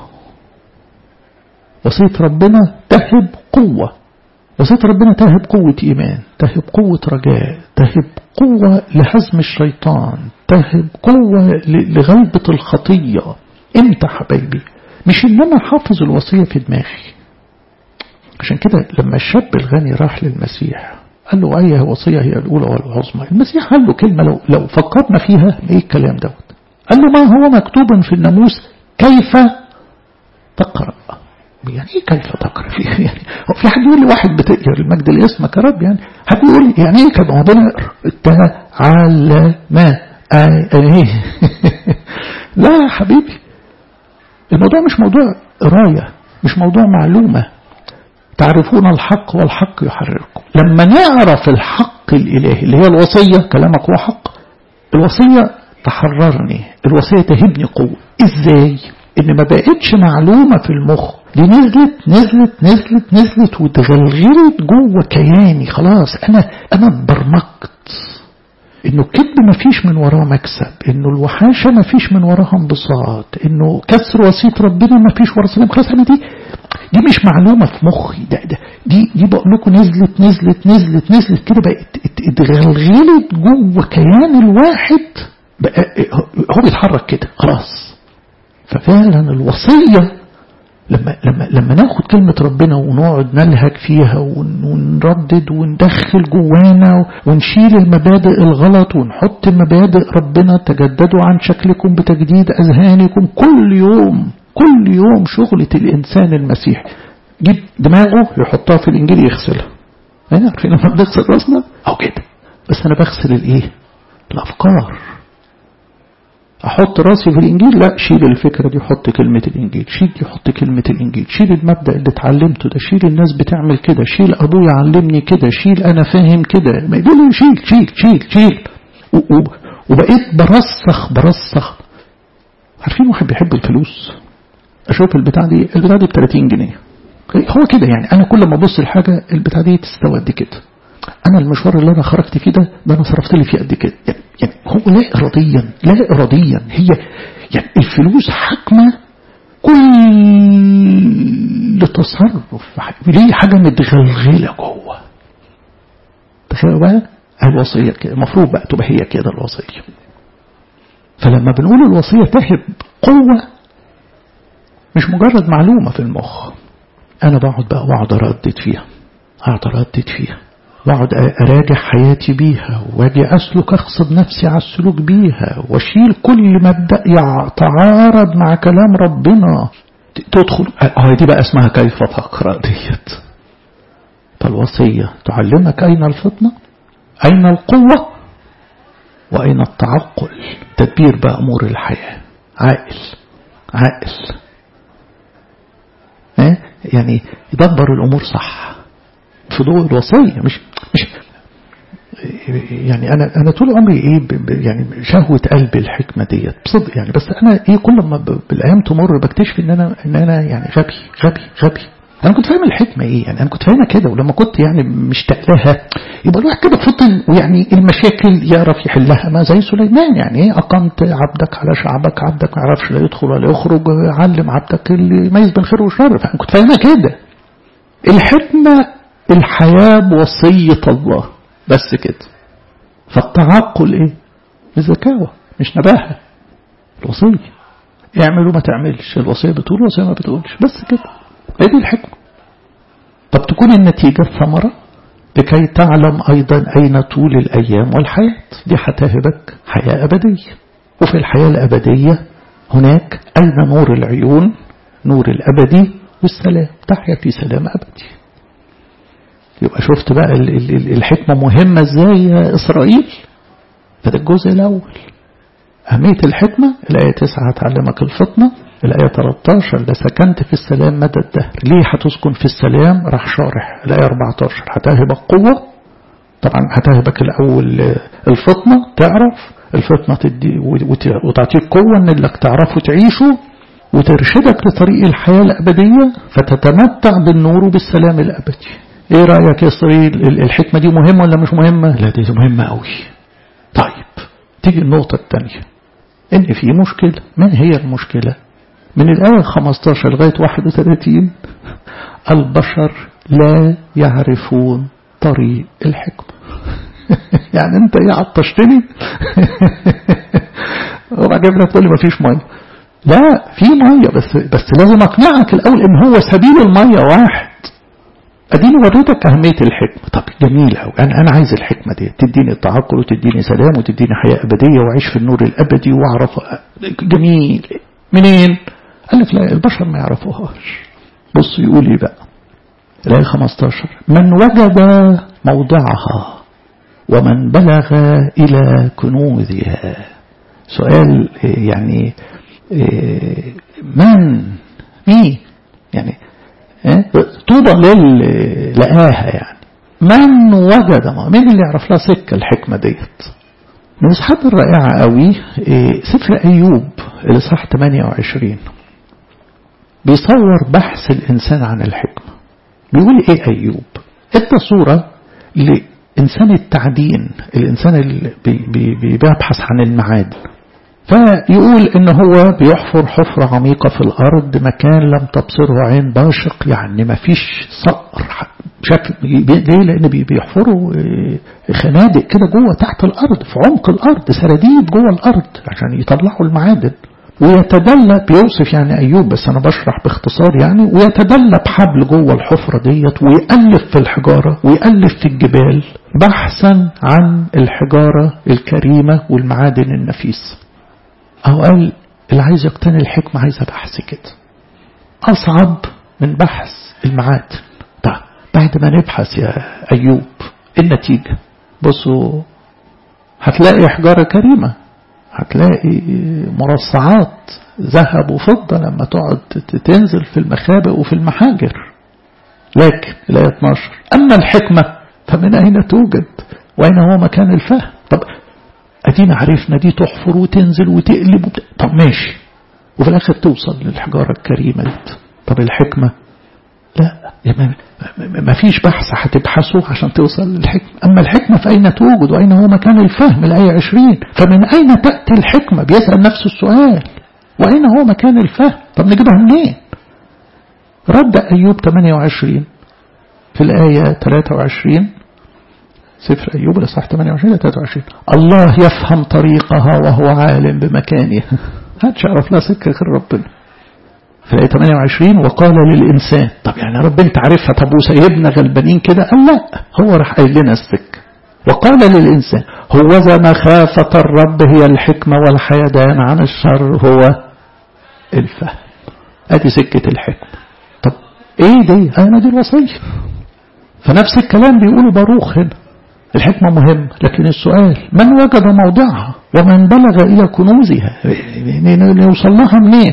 وصية ربنا تهب قوة وصية ربنا تهب قوة إيمان تهب قوة رجاء تهب قوة لهزم الشيطان تهب قوة لغلبة الخطية امتى حبايبي مش ان انا حافظ الوصية في دماغي عشان كده لما الشاب الغني راح للمسيح قال له أي وصية هي الأولى والعظمى المسيح قال له كلمة لو, لو فكرنا فيها إيه الكلام دوت قال له ما هو مكتوب في الناموس كيف تقرأ يعني ايه كيف تقرأ فيه يعني في حد يقول لي واحد بتقرأ المجد لاسمك يا رب يعني حد يقول لي يعني ايه كده ربنا تعلم ايه لا يا حبيبي الموضوع مش موضوع قرايه مش موضوع معلومة تعرفون الحق والحق يحرركم لما نعرف الحق الإلهي اللي هي الوصية كلامك هو حق الوصية تحررني الوصية تهبني قوة ازاي ان ما بقتش معلومة في المخ دي نزلت نزلت نزلت نزلت واتغلغلت جوه كياني خلاص انا انا اتبرمجت انه الكذب ما فيش من وراه مكسب انه الوحاشة ما فيش من وراها انبساط انه كسر وصية ربنا ما فيش وراه سلام خلاص انا دي دي مش معلومة في مخي ده, ده دي دي بقول لكم نزلت نزلت نزلت نزلت كده بقت اتغلغلت جوه كيان الواحد بقى هو بيتحرك كده خلاص ففعلا الوصية لما لما لما ناخد كلمة ربنا ونقعد نلهج فيها ونردد وندخل جوانا ونشيل المبادئ الغلط ونحط مبادئ ربنا تجددوا عن شكلكم بتجديد أذهانكم كل يوم كل يوم شغلة الإنسان المسيح جيب دماغه يحطها في الإنجيل يغسلها يعني عارفين لما بنغسل راسنا أو كده بس أنا بغسل الإيه الأفكار أحط راسي في الإنجيل لا شيل الفكرة دي حط كلمة الإنجيل شيل دي حط كلمة الإنجيل شيل المبدأ اللي اتعلمته ده شيل الناس بتعمل كده شيل أبويا علمني كده شيل أنا فاهم كده ما يقول شيل شيل شيل شيل وبقيت برسخ برسخ عارفين واحد بيحب الفلوس أشوف البتاع دي البتاع دي ب 30 جنيه هو كده يعني أنا كل ما أبص الحاجة البتاع دي تستوى قد كده أنا المشوار اللي أنا خرجت فيه ده ده أنا صرفت لي فيه قد كده يعني, يعني هو لا إراديا لا إراديا هي يعني الفلوس حاكمة كل تصرف ليه حاجة متغلغلة جوه تخيلوا بقى الوصية كده المفروض بقى تبقى هي كده الوصية فلما بنقول الوصية تهب قوة مش مجرد معلومة في المخ أنا بقعد بقى وأقعد أردد فيها أقعد أردد فيها واقعد اراجع حياتي بيها واجي اسلك اغصب نفسي على السلوك بيها واشيل كل مبدا يتعارض مع كلام ربنا تدخل اه دي بقى اسمها كيف تقرا ديت فالوصيه تعلمك اين الفطنه اين القوه واين التعقل تدبير بقى امور الحياه عاقل عاقل اه يعني يدبر الامور صح في ضوء الوصية مش مش يعني انا انا طول عمري ايه يعني شهوه قلبي الحكمه ديت بصدق يعني بس انا ايه كل ما بالايام تمر بكتشف ان انا ان انا يعني غبي غبي غبي انا كنت فاهم الحكمه ايه يعني انا كنت فاهمها كده ولما كنت يعني مشتاق لها يبقى الواحد كده فطن ويعني المشاكل يعرف يحلها ما زي سليمان يعني ايه اقمت عبدك على شعبك عبدك ما يعرفش لا يدخل ولا يخرج علم عبدك اللي يميز بين خير وشر فانا كنت فاهمها كده الحكمه الحياة بوصية الله بس كده فالتعقل ايه الذكاوة مش نباهة الوصية اعمل وما تعملش الوصية بتقول الوصية ما بتقولش بس كده هي دي الحكمة طب تكون النتيجة الثمرة لكي تعلم أيضا أين طول الأيام والحياة دي هتهبك حياة أبدية وفي الحياة الأبدية هناك أين نور العيون نور الأبدي والسلام تحيا في سلام أبدي يبقى شفت بقى الحكمة مهمة ازاي يا إسرائيل فده الجزء الأول أهمية الحكمة الآية 9 هتعلمك الفطنة الآية 13 لسكنت في السلام مدى الدهر ليه هتسكن في السلام راح شارح الآية 14 هتهبك قوة طبعا هتهبك الأول الفطنة تعرف الفطنة تدي وتعطيك قوة ان انك تعرفه تعيشه وترشدك لطريق الحياة الأبدية فتتمتع بالنور وبالسلام الأبدي ايه رأيك يا إسرائيل الحكمة دي مهمة ولا مش مهمة لا دي مهمة قوي طيب تيجي النقطة الثانية ان في مشكلة ما هي المشكلة من الآية 15 لغاية 31 البشر لا يعرفون طريق الحكمة يعني انت ايه عطشتني وبعدين لك تقول لي مفيش ميه لا في ميه بس بس لازم اقنعك الاول ان هو سبيل الميه واحد اديني وريتك اهميه الحكمه طب جميل قوي انا انا عايز الحكمه دي تديني التعقل وتديني سلام وتديني حياه ابديه واعيش في النور الابدي واعرف جميل منين قال لك لا البشر ما يعرفوهاش بص يقول ايه بقى الايه 15 من وجد موضعها ومن بلغ الى كنوزها سؤال يعني من مين يعني طوبى لل لقاها يعني من وجد مين اللي يعرف لها سكه الحكمه ديت من الصحات الرائعة قوي سفر أيوب الإصحاح 28 بيصور بحث الإنسان عن الحكمة بيقول إيه أيوب ادى صورة لإنسان التعدين الإنسان اللي بيبحث عن المعادن فيقول ان هو بيحفر حفرة عميقة في الارض مكان لم تبصره عين باشق يعني ما فيش صقر شكل ليه لان بيحفروا خنادق كده جوه تحت الارض في عمق الارض سراديب جوه الارض عشان يطلعوا المعادن ويتدلى بيوصف يعني ايوب بس انا بشرح باختصار يعني ويتدلى بحبل جوه الحفرة ديت ويألف في الحجارة ويألف في الجبال بحثا عن الحجارة الكريمة والمعادن النفيسه أو قال اللي عايز يقتني الحكمة عايزة بحث كده أصعب من بحث المعادن طيب بعد بعد ما نبحث يا أيوب النتيجة بصوا هتلاقي حجارة كريمة هتلاقي مرصعات ذهب وفضة لما تقعد تنزل في المخابئ وفي المحاجر لكن الآية 12 أما الحكمة فمن أين توجد وأين هو مكان الفهم طب أدينا عرفنا دي تحفر وتنزل وتقلب وبت... طب ماشي وفي الآخر توصل للحجارة الكريمة دي طب الحكمة لا ما فيش بحث هتبحثه عشان توصل للحكمة أما الحكمة فأين توجد وأين هو مكان الفهم الآية 20 فمن أين تأتي الحكمة بيسأل نفس السؤال وأين هو مكان الفهم طب نجيبها منين رد أيوب 28 في الآية 23 سفر أيوب الإصحاح 28 23 الله يفهم طريقها وهو عالم بمكانها هاتش عرف لا سكة غير ربنا في الآية 28 وقال للإنسان طب يعني رب أنت عارفها طب وسيبنا غلبانين كده قال لا هو راح قايل لنا السكة وقال للإنسان هوذا مخافة الرب هي الحكمة والحيدان عن الشر هو الفهم ادي سكة الحكمة طب ايه دي انا دي الوصية فنفس الكلام بيقوله باروخ هنا الحكمة مهم لكن السؤال من وجد موضعها ومن بلغ إلى كنوزها نوصل لها منين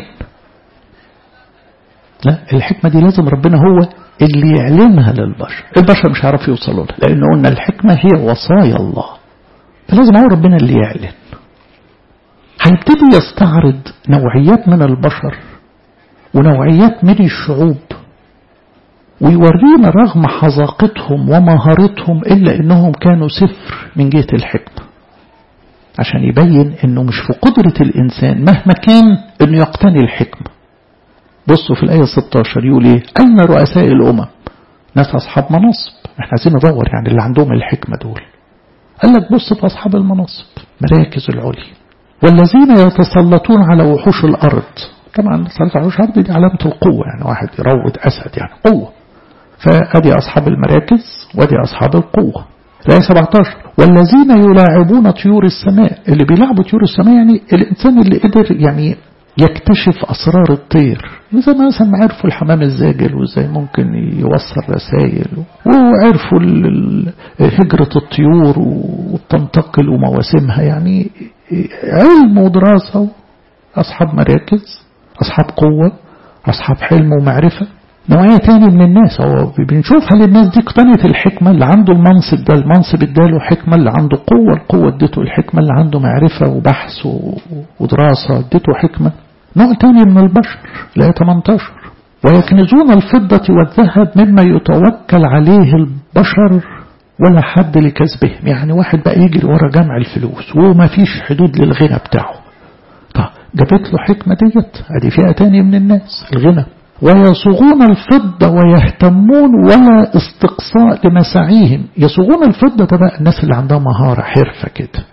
لا الحكمة دي لازم ربنا هو اللي يعلمها للبشر البشر مش عارف يوصلوا لها لأن قلنا الحكمة هي وصايا الله فلازم هو ربنا اللي يعلن هيبتدي يستعرض نوعيات من البشر ونوعيات من الشعوب ويورينا رغم حذاقتهم ومهارتهم إلا أنهم كانوا صفر من جهة الحكمة عشان يبين أنه مش في قدرة الإنسان مهما كان أنه يقتني الحكمة بصوا في الآية 16 يقول إيه أين رؤساء الأمم ناس أصحاب مناصب احنا عايزين ندور يعني اللي عندهم الحكمة دول قال لك بص في أصحاب المناصب مراكز العليا والذين يتسلطون على وحوش الأرض طبعا سلطة على وحوش الأرض دي علامة القوة يعني واحد يروض أسد يعني قوة فأدي أصحاب المراكز وأدي أصحاب القوة الآية 17 والذين يلاعبون طيور السماء اللي بيلعبوا طيور السماء يعني الإنسان اللي قدر يعني يكتشف أسرار الطير زي ما مثلا عرفوا الحمام الزاجل وازاي ممكن يوصل رسائل وعرفوا هجرة الطيور وتنتقل ومواسمها يعني علم ودراسة أصحاب مراكز أصحاب قوة أصحاب حلم ومعرفة نوعية تاني من الناس هو بنشوف هل الناس دي اقتنت الحكمة اللي عنده المنصب ده المنصب اداله حكمة اللي عنده قوة القوة ادته الحكمة اللي عنده معرفة وبحث ودراسة ادته حكمة نوع تاني من البشر لا 18 ويكنزون الفضة والذهب مما يتوكل عليه البشر ولا حد لكسبهم يعني واحد بقى يجري ورا جمع الفلوس وما فيش حدود للغنى بتاعه طب جابت له حكمة ديت ادي فئة تانية من الناس الغنى ويصوغون الفضة ويهتمون ولا استقصاء لمساعيهم يصوغون الفضة ده بقى الناس اللي عندها مهارة حرفة كده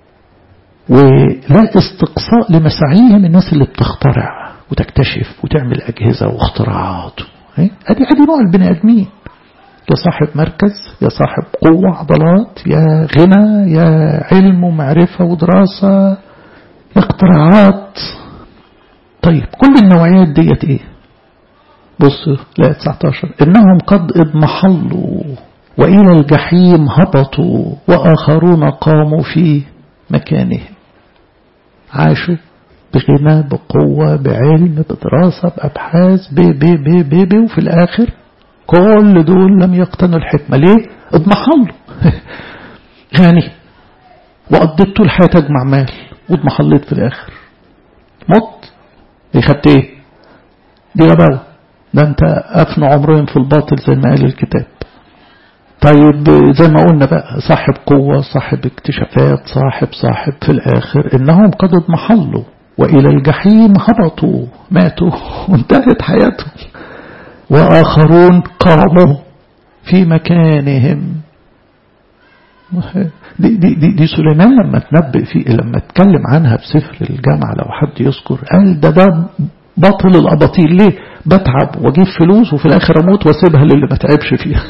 ولا استقصاء لمساعيهم الناس اللي بتخترع وتكتشف وتعمل أجهزة واختراعات ادي ادي نوع البني ادمين يا صاحب مركز يا صاحب قوة عضلات يا غنى يا علم ومعرفة ودراسة اختراعات طيب كل النوعيات ديت ايه بصوا لا 19 إنهم قد اضمحلوا وإلى الجحيم هبطوا وآخرون قاموا في مكانهم عاشوا بغنى بقوة بعلم بدراسة بأبحاث ب ب ب ب ب وفي الآخر كل دول لم يقتنوا الحكمة ليه؟ اضمحلوا غني وقضيت طول حياتي اجمع مال واضمحليت في الآخر مت دي خدت ايه؟ دي غباوة ده انت أفنى عمرهم في الباطل زي ما قال الكتاب طيب زي ما قلنا بقى صاحب قوة صاحب اكتشافات صاحب صاحب في الآخر إنهم قد اضمحلوا وإلى الجحيم هبطوا ماتوا وانتهت حياتهم وآخرون قاموا في مكانهم دي, دي, دي, دي سليمان لما تنبئ فيه لما اتكلم عنها في سفر الجامعة لو حد يذكر قال ده ده بطل الأباطيل ليه بتعب واجيب فلوس وفي الآخر أموت واسيبها للي ما تعبش فيها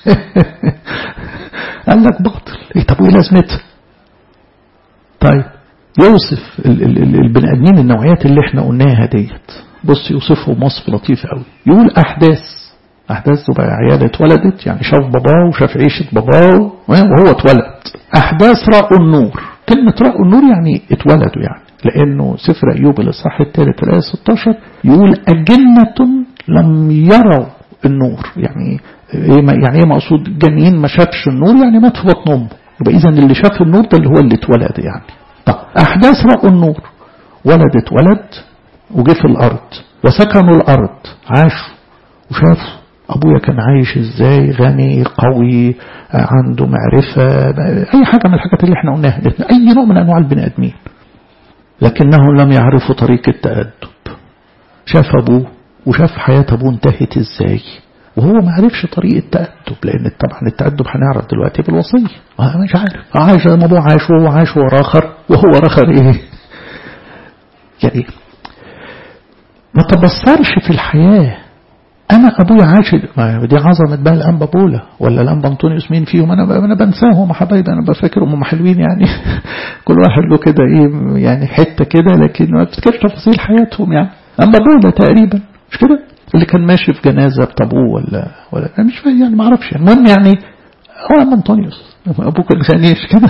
قال لك باطل إيه طب وإيه لازمتها طيب يوصف البني آدمين النوعيات اللي احنا قلناها ديت بص يوصفهم وصف لطيف قوي يقول أحداث أحداث بقى عيال اتولدت يعني شاف باباه وشاف عيشة باباه وهو اتولد أحداث رأوا النور كلمة رأوا النور يعني اتولدوا يعني لأنه سفر أيوب الإصحاح الثالث الآية 16 يقول أجنة لم يروا النور يعني يعني ايه مقصود جنين ما شافش النور يعني مات في بطن امه يبقى اذا اللي شاف النور ده اللي هو اللي اتولد يعني طب احداث رأوا النور ولد اتولد وجه في الارض وسكنوا الارض عاشوا وشافوا ابويا كان عايش ازاي غني قوي عنده معرفة اي حاجة من الحاجات اللي احنا قلناها اي نوع من انواع البني ادمين لكنهم لم يعرفوا طريق التأدب شاف ابوه وشاف حياة ابوه انتهت ازاي وهو ما عرفش طريق التأدب لأن طبعا التأدب هنعرف دلوقتي بالوصية مش عارف عايش زي ما أبوه عايش وهو عايش وهو راخر وهو راخر إيه يعني ما تبصرش في الحياة أنا أبويا عايش دي عظمة بقى الأنبا بولا ولا الأنبا أنطونيوس مين فيهم أنا أنا بنساهم حبايبي أنا بفكرهم هم حلوين يعني كل واحد له كده إيه يعني حتة كده لكن ما بفتكرش تفاصيل حياتهم يعني أنبا بولا تقريبا مش كده اللي كان ماشي في جنازة بطابوه ولا ولا أنا مش فاهم يعني ما اعرفش يعني المهم يعني هو أما أنطونيوس أبوه كان غني مش كده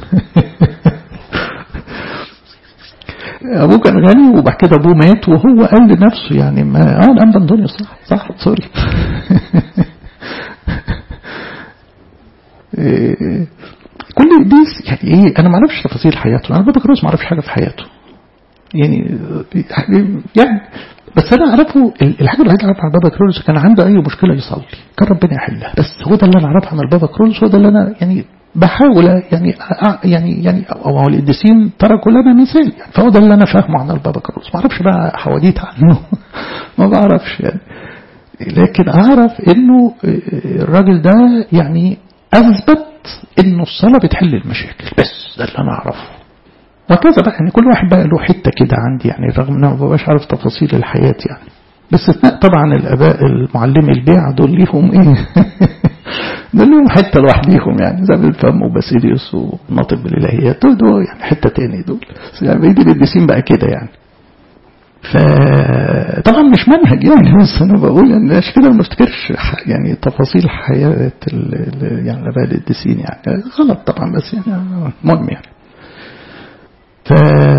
أبوه كان غني وبعد كده أبوه مات وهو قال لنفسه يعني ما آه الأنبا أنطونيوس صح صح سوري كل دي يعني ايه انا ما اعرفش تفاصيل حياته انا بابا كروس ما اعرفش حاجه في حياته يعني يعني بس انا اعرفه الحاجه الوحيده اللي اعرفها عن بابا كرولوس كان عنده اي مشكله يصلي كان ربنا يحلها بس هو ده اللي انا اعرفه عن البابا كرولوس هو ده اللي انا يعني بحاول يعني يعني يعني او القديسين تركوا لنا مثال يعني فهو ده اللي انا فاهمه عن البابا كرولوس ما اعرفش بقى حواديت عنه ما بعرفش يعني لكن اعرف انه الراجل ده يعني اثبت انه الصلاه بتحل المشاكل بس ده اللي انا اعرفه وكذا بقى يعني كل واحد بقى له حته كده عندي يعني رغم ان انا ما ببقاش عارف تفاصيل الحياه يعني باستثناء طبعا الاباء المعلمي البيع دول ليهم ايه دول ليهم حته لوحديهم يعني زي الفم وباسيليوس وناطق بالالهيات دول, دول يعني حته تاني دول يعني بيجي القديسين بقى كده يعني فطبعا مش منهج يعني بس انا بقول ان عشان كده ما بفتكرش يعني تفاصيل حياه يعني الاباء القديسين يعني غلط طبعا بس يعني المهم يعني ف...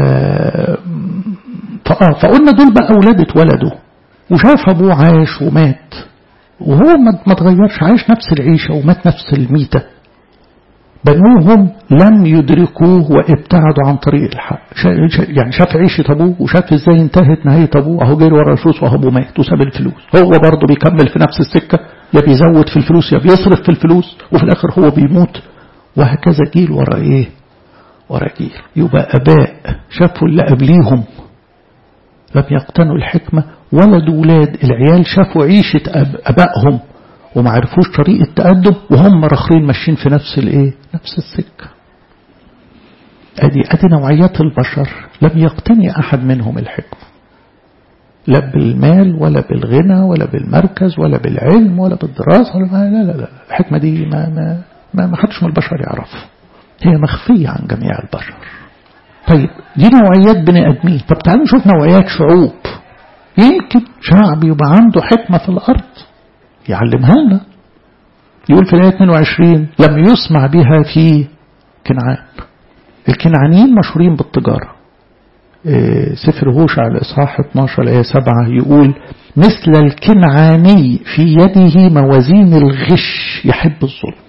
فآه فقلنا دول بقى أولاد اتولدوا وشاف أبوه عايش ومات وهو ما تغيرش عايش نفس العيشة ومات نفس الميتة بنوهم لم يدركوه وابتعدوا عن طريق الحق يعني شاف عيشة أبوه وشاف ازاي انتهت نهاية أبوه أهو جري ورا الفلوس وأهو أبوه مات وساب الفلوس هو برضه بيكمل في نفس السكة يا بيزود في الفلوس يا بيصرف في الفلوس وفي الآخر هو بيموت وهكذا جيل ورا إيه ورا جيل يبقى أباء شافوا اللي قبليهم لم يقتنوا الحكمة ولدوا ولاد العيال شافوا عيشة أب أبائهم وما عرفوش طريقة تأدب وهم رخرين ماشيين في نفس الايه نفس السكة ادي ادي نوعيات البشر لم يقتني احد منهم الحكمة لا بالمال ولا بالغنى ولا بالمركز ولا بالعلم ولا بالدراسة ولا لا لا لا الحكمة دي ما ما ما, ما حدش من البشر يعرفها هي مخفية عن جميع البشر طيب دي نوعيات بني ادمين طب تعالوا نشوف نوعيات شعوب يمكن شعب يبقى عنده حكمة في الارض يعلمها لنا يقول في الآية 22 لم يسمع بها في كنعان الكنعانيين مشهورين بالتجارة سفر هوشع الإصحاح 12 الآية 7 يقول مثل الكنعاني في يده موازين الغش يحب الظلم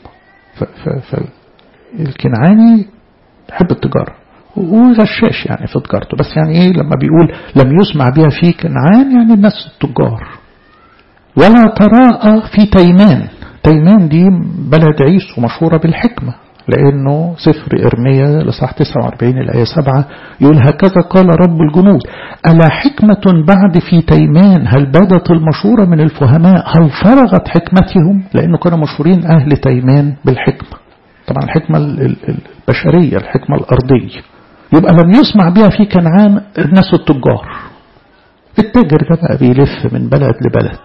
فالكنعاني يحب التجارة وغشاش يعني في تجارته بس يعني ايه لما بيقول لم يسمع بها في كنعان يعني الناس التجار ولا تراءى في تيمان تيمان دي بلد عيسو مشهورة بالحكمة لأنه سفر إرميا لصح 49 الآية 7 يقول هكذا قال رب الجنود ألا حكمة بعد في تيمان هل بدت المشورة من الفهماء هل فرغت حكمتهم لأنه كانوا مشهورين أهل تيمان بالحكمة طبعا الحكمة البشرية الحكمة الأرضية يبقى لم يسمع بها في كنعان الناس التجار التاجر ده بقى بيلف من بلد لبلد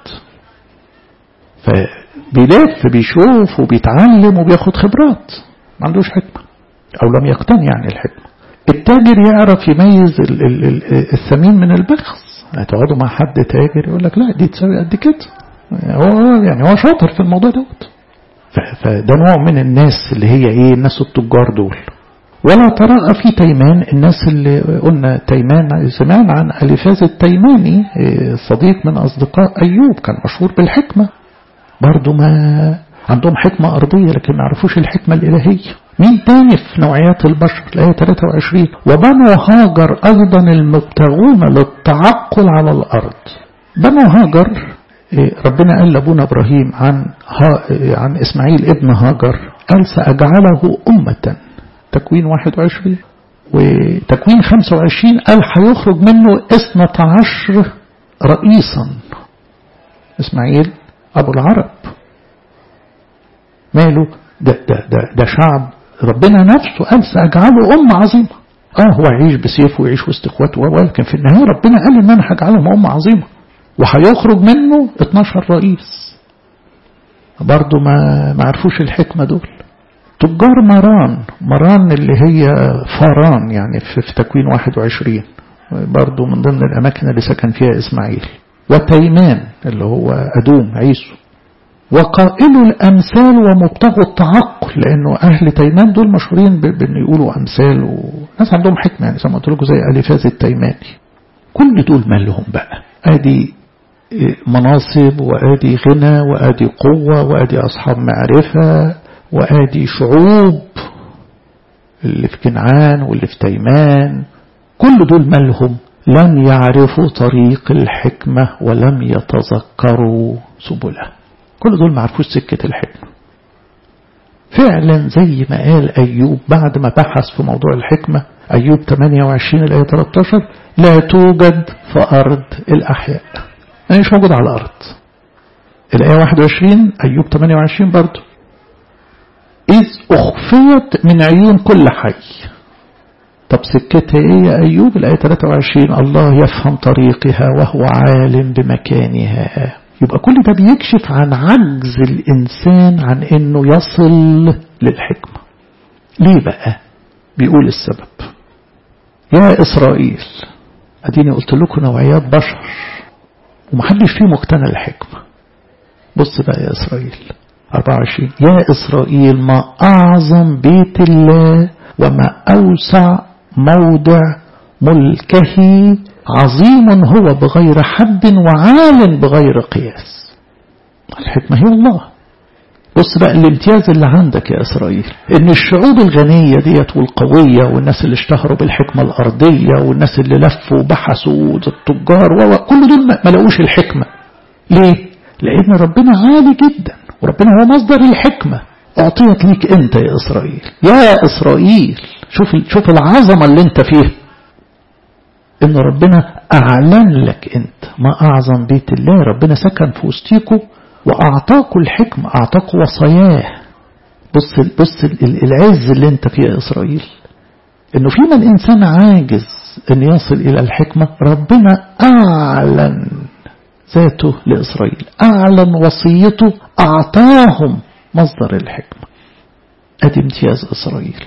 فبيلف بيشوف وبيتعلم وبياخد خبرات ما عندوش حكمة أو لم يقتني يعني الحكمة التاجر يعرف يميز ال ال ال الثمين من البخس هتقعدوا مع حد تاجر يقول لك لا دي تساوي قد كده هو يعني هو شاطر في الموضوع دوت فده نوع من الناس اللي هي ايه الناس التجار دول ولا تراءى في تيمان الناس اللي قلنا تيمان سمعنا عن أليفاز التيماني صديق من أصدقاء أيوب كان مشهور بالحكمة برضو ما عندهم حكمة أرضية لكن ما عرفوش الحكمة الإلهية مين تاني في نوعيات البشر الآية 23 وبنو هاجر أيضا المبتغون للتعقل على الأرض بنو هاجر ربنا قال لأبونا إبراهيم عن عن إسماعيل ابن هاجر قال سأجعله أمة تكوين 21 وتكوين 25 قال هيخرج منه 12 رئيسا إسماعيل أبو العرب ماله ده, ده, ده, ده شعب ربنا نفسه قال سأجعله أمة عظيمة اه هو يعيش بسيفه ويعيش وسط اخواته ولكن في النهاية ربنا قال ان انا هجعلهم أمة عظيمة وهيخرج منه 12 رئيس برضه ما ما عرفوش الحكمة دول تجار مران مران اللي هي فاران يعني في, في تكوين 21 برضه من ضمن الأماكن اللي سكن فيها إسماعيل وتيمان اللي هو أدوم عيسو وقائل الأمثال ومبتغوا التعقل لأنه أهل تيمان دول مشهورين بأن يقولوا أمثال وناس عندهم حكمة يعني زي ما قلت لكم زي أليفاز التيماني كل دول مالهم بقى أدي مناصب وآدي غنى وآدي قوة وآدي أصحاب معرفة وآدي شعوب اللي في كنعان واللي في تيمان كل دول مالهم لم يعرفوا طريق الحكمة ولم يتذكروا سبلها كل دول ما عرفوش سكة الحكمة فعلا زي ما قال أيوب بعد ما بحث في موضوع الحكمة أيوب 28 الآية 13 لا توجد في أرض الأحياء يعني مش موجود على الأرض الآية 21 أيوب 28 برضو إذ أخفيت من عيون كل حي طب سكتها إيه يا أيوب الآية 23 الله يفهم طريقها وهو عالم بمكانها يبقى كل ده بيكشف عن عجز الإنسان عن إنه يصل للحكمة ليه بقى بيقول السبب يا إسرائيل أديني قلت لكم نوعيات بشر ومحدش فيه مقتنع الحكمة بص بقى يا إسرائيل 24 يا إسرائيل ما أعظم بيت الله وما أوسع موضع ملكه عظيم هو بغير حد وعال بغير قياس الحكمة هي الله بص بقى الامتياز اللي عندك يا إسرائيل إن الشعوب الغنية ديت والقوية والناس اللي اشتهروا بالحكمة الأرضية والناس اللي لفوا وبحثوا التجار وكل دول ما لقوش الحكمة ليه؟ لأن ربنا عالي جدا وربنا هو مصدر الحكمة أعطيت ليك أنت يا إسرائيل يا إسرائيل شوف شوف العظمة اللي أنت فيها إن ربنا أعلن لك أنت ما أعظم بيت الله ربنا سكن في وسطيكوا وأعطاكوا الحكمة أعطاكوا وصاياه بص بص العز اللي أنت فيه يا إسرائيل إنه فيما الإنسان عاجز أن يصل إلى الحكمة ربنا أعلن ذاته لإسرائيل أعلن وصيته أعطاهم مصدر الحكمة أدي امتياز إسرائيل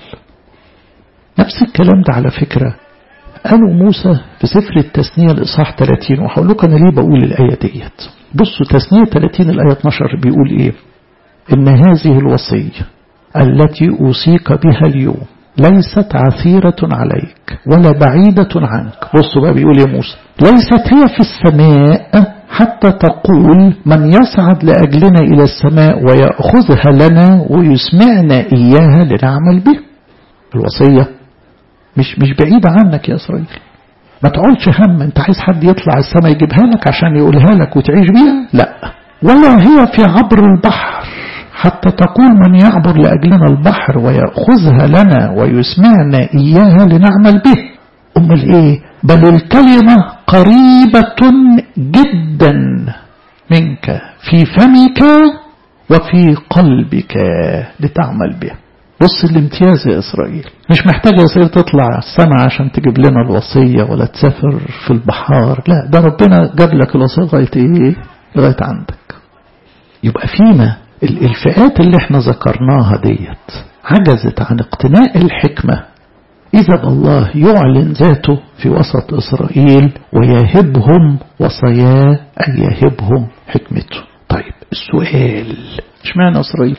نفس الكلام ده على فكرة قالوا موسى في سفر التثنية الإصحاح 30 وهقول لكم أنا ليه بقول الآية ديت بصوا تثنية 30 الآية 12 بيقول إيه إن هذه الوصية التي أوصيك بها اليوم ليست عثيرة عليك ولا بعيدة عنك بصوا بقى بيقول يا موسى ليست هي في السماء حتى تقول من يصعد لأجلنا إلى السماء ويأخذها لنا ويسمعنا إياها لنعمل به الوصية مش مش بعيدة عنك يا إسرائيل ما تقولش هم انت عايز حد يطلع السماء يجيبها لك عشان يقولها لك وتعيش بيها لا ولا هي في عبر البحر حتى تقول من يعبر لأجلنا البحر ويأخذها لنا ويسمعنا إياها لنعمل به أمال إيه بل الكلمة قريبة جدا منك في فمك وفي قلبك لتعمل به بص الامتياز يا إسرائيل مش محتاج يا إسرائيل تطلع السماء عشان تجيب لنا الوصية ولا تسافر في البحار لا ده ربنا جاب لك الوصية لغاية إيه لغاية عندك يبقى فينا الفئات اللي احنا ذكرناها ديت عجزت عن اقتناء الحكمة إذا الله يعلن ذاته في وسط إسرائيل ويهبهم وصاياه أن يهبهم حكمته طيب السؤال اشمعنى إسرائيل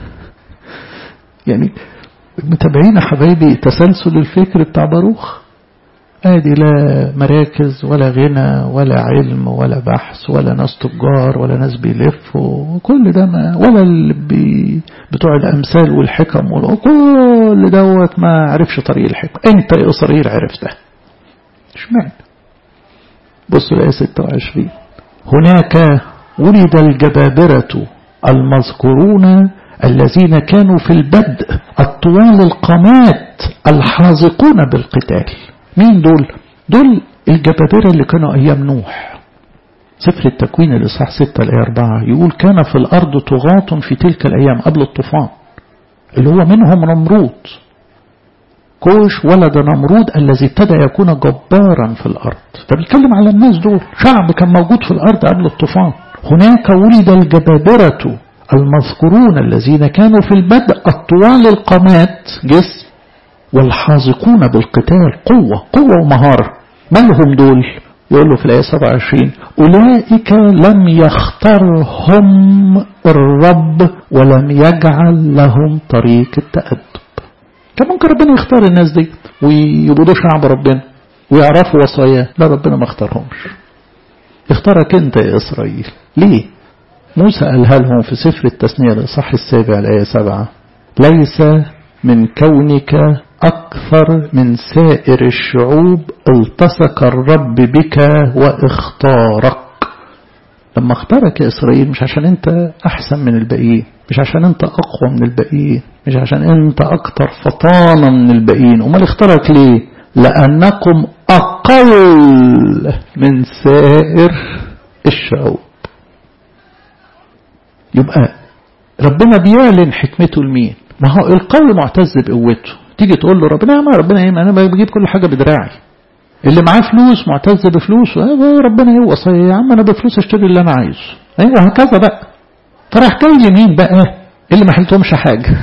يعني متابعين حبايبي تسلسل الفكر بتاع باروخ ادي لا مراكز ولا غنى ولا علم ولا بحث ولا ناس تجار ولا ناس بيلفوا وكل ده ما ولا اللي بي بتوع الامثال والحكم كل دوت ما عرفش طريق الحكمه انت يا اسرائيل عرفتها اشمعنى بصوا الايه 26 هناك ولد الجبابره المذكورون الذين كانوا في البدء الطوال القامات الحاذقون بالقتال مين دول دول الجبابرة اللي كانوا أيام نوح سفر التكوين الإصحاح 6 الآية 4 يقول كان في الأرض طغاة في تلك الأيام قبل الطوفان اللي هو منهم نمرود كوش ولد نمرود الذي ابتدى يكون جبارا في الأرض فبيتكلم على الناس دول شعب كان موجود في الأرض قبل الطوفان هناك ولد الجبابرة المذكورون الذين كانوا في البدء الطوال القامات جسم والحاذقون بالقتال قوة قوة ومهارة من دول يقول له في الآية 27 أولئك لم يخترهم الرب ولم يجعل لهم طريق التأدب كان ممكن ربنا يختار الناس دي ويبقوا شعب ربنا ويعرفوا وصاياه لا ربنا ما اختارهمش اختارك انت يا إسرائيل ليه موسى قالها لهم في سفر التثنية الإصحاح السابع الآية 7 ليس من كونك أكثر من سائر الشعوب التصق الرب بك واختارك لما اختارك يا إسرائيل مش عشان أنت أحسن من الباقيين مش عشان أنت أقوى من الباقيين مش عشان أنت أكثر فطانا من الباقيين أمال اختارك ليه لأنكم أقل من سائر الشعوب يبقى ربنا بيعلن حكمته لمين ما هو القوي معتز بقوته تيجي تقول له ربنا ما ربنا ايه انا بجيب كل حاجه بدراعي اللي معاه فلوس معتز بفلوسه ايوه ربنا ايه وصيه يا عم انا بفلوس اشتري اللي انا عايزه ايوه هكذا بقى فراح جاي لمين بقى اللي ما حلتهمش حاجه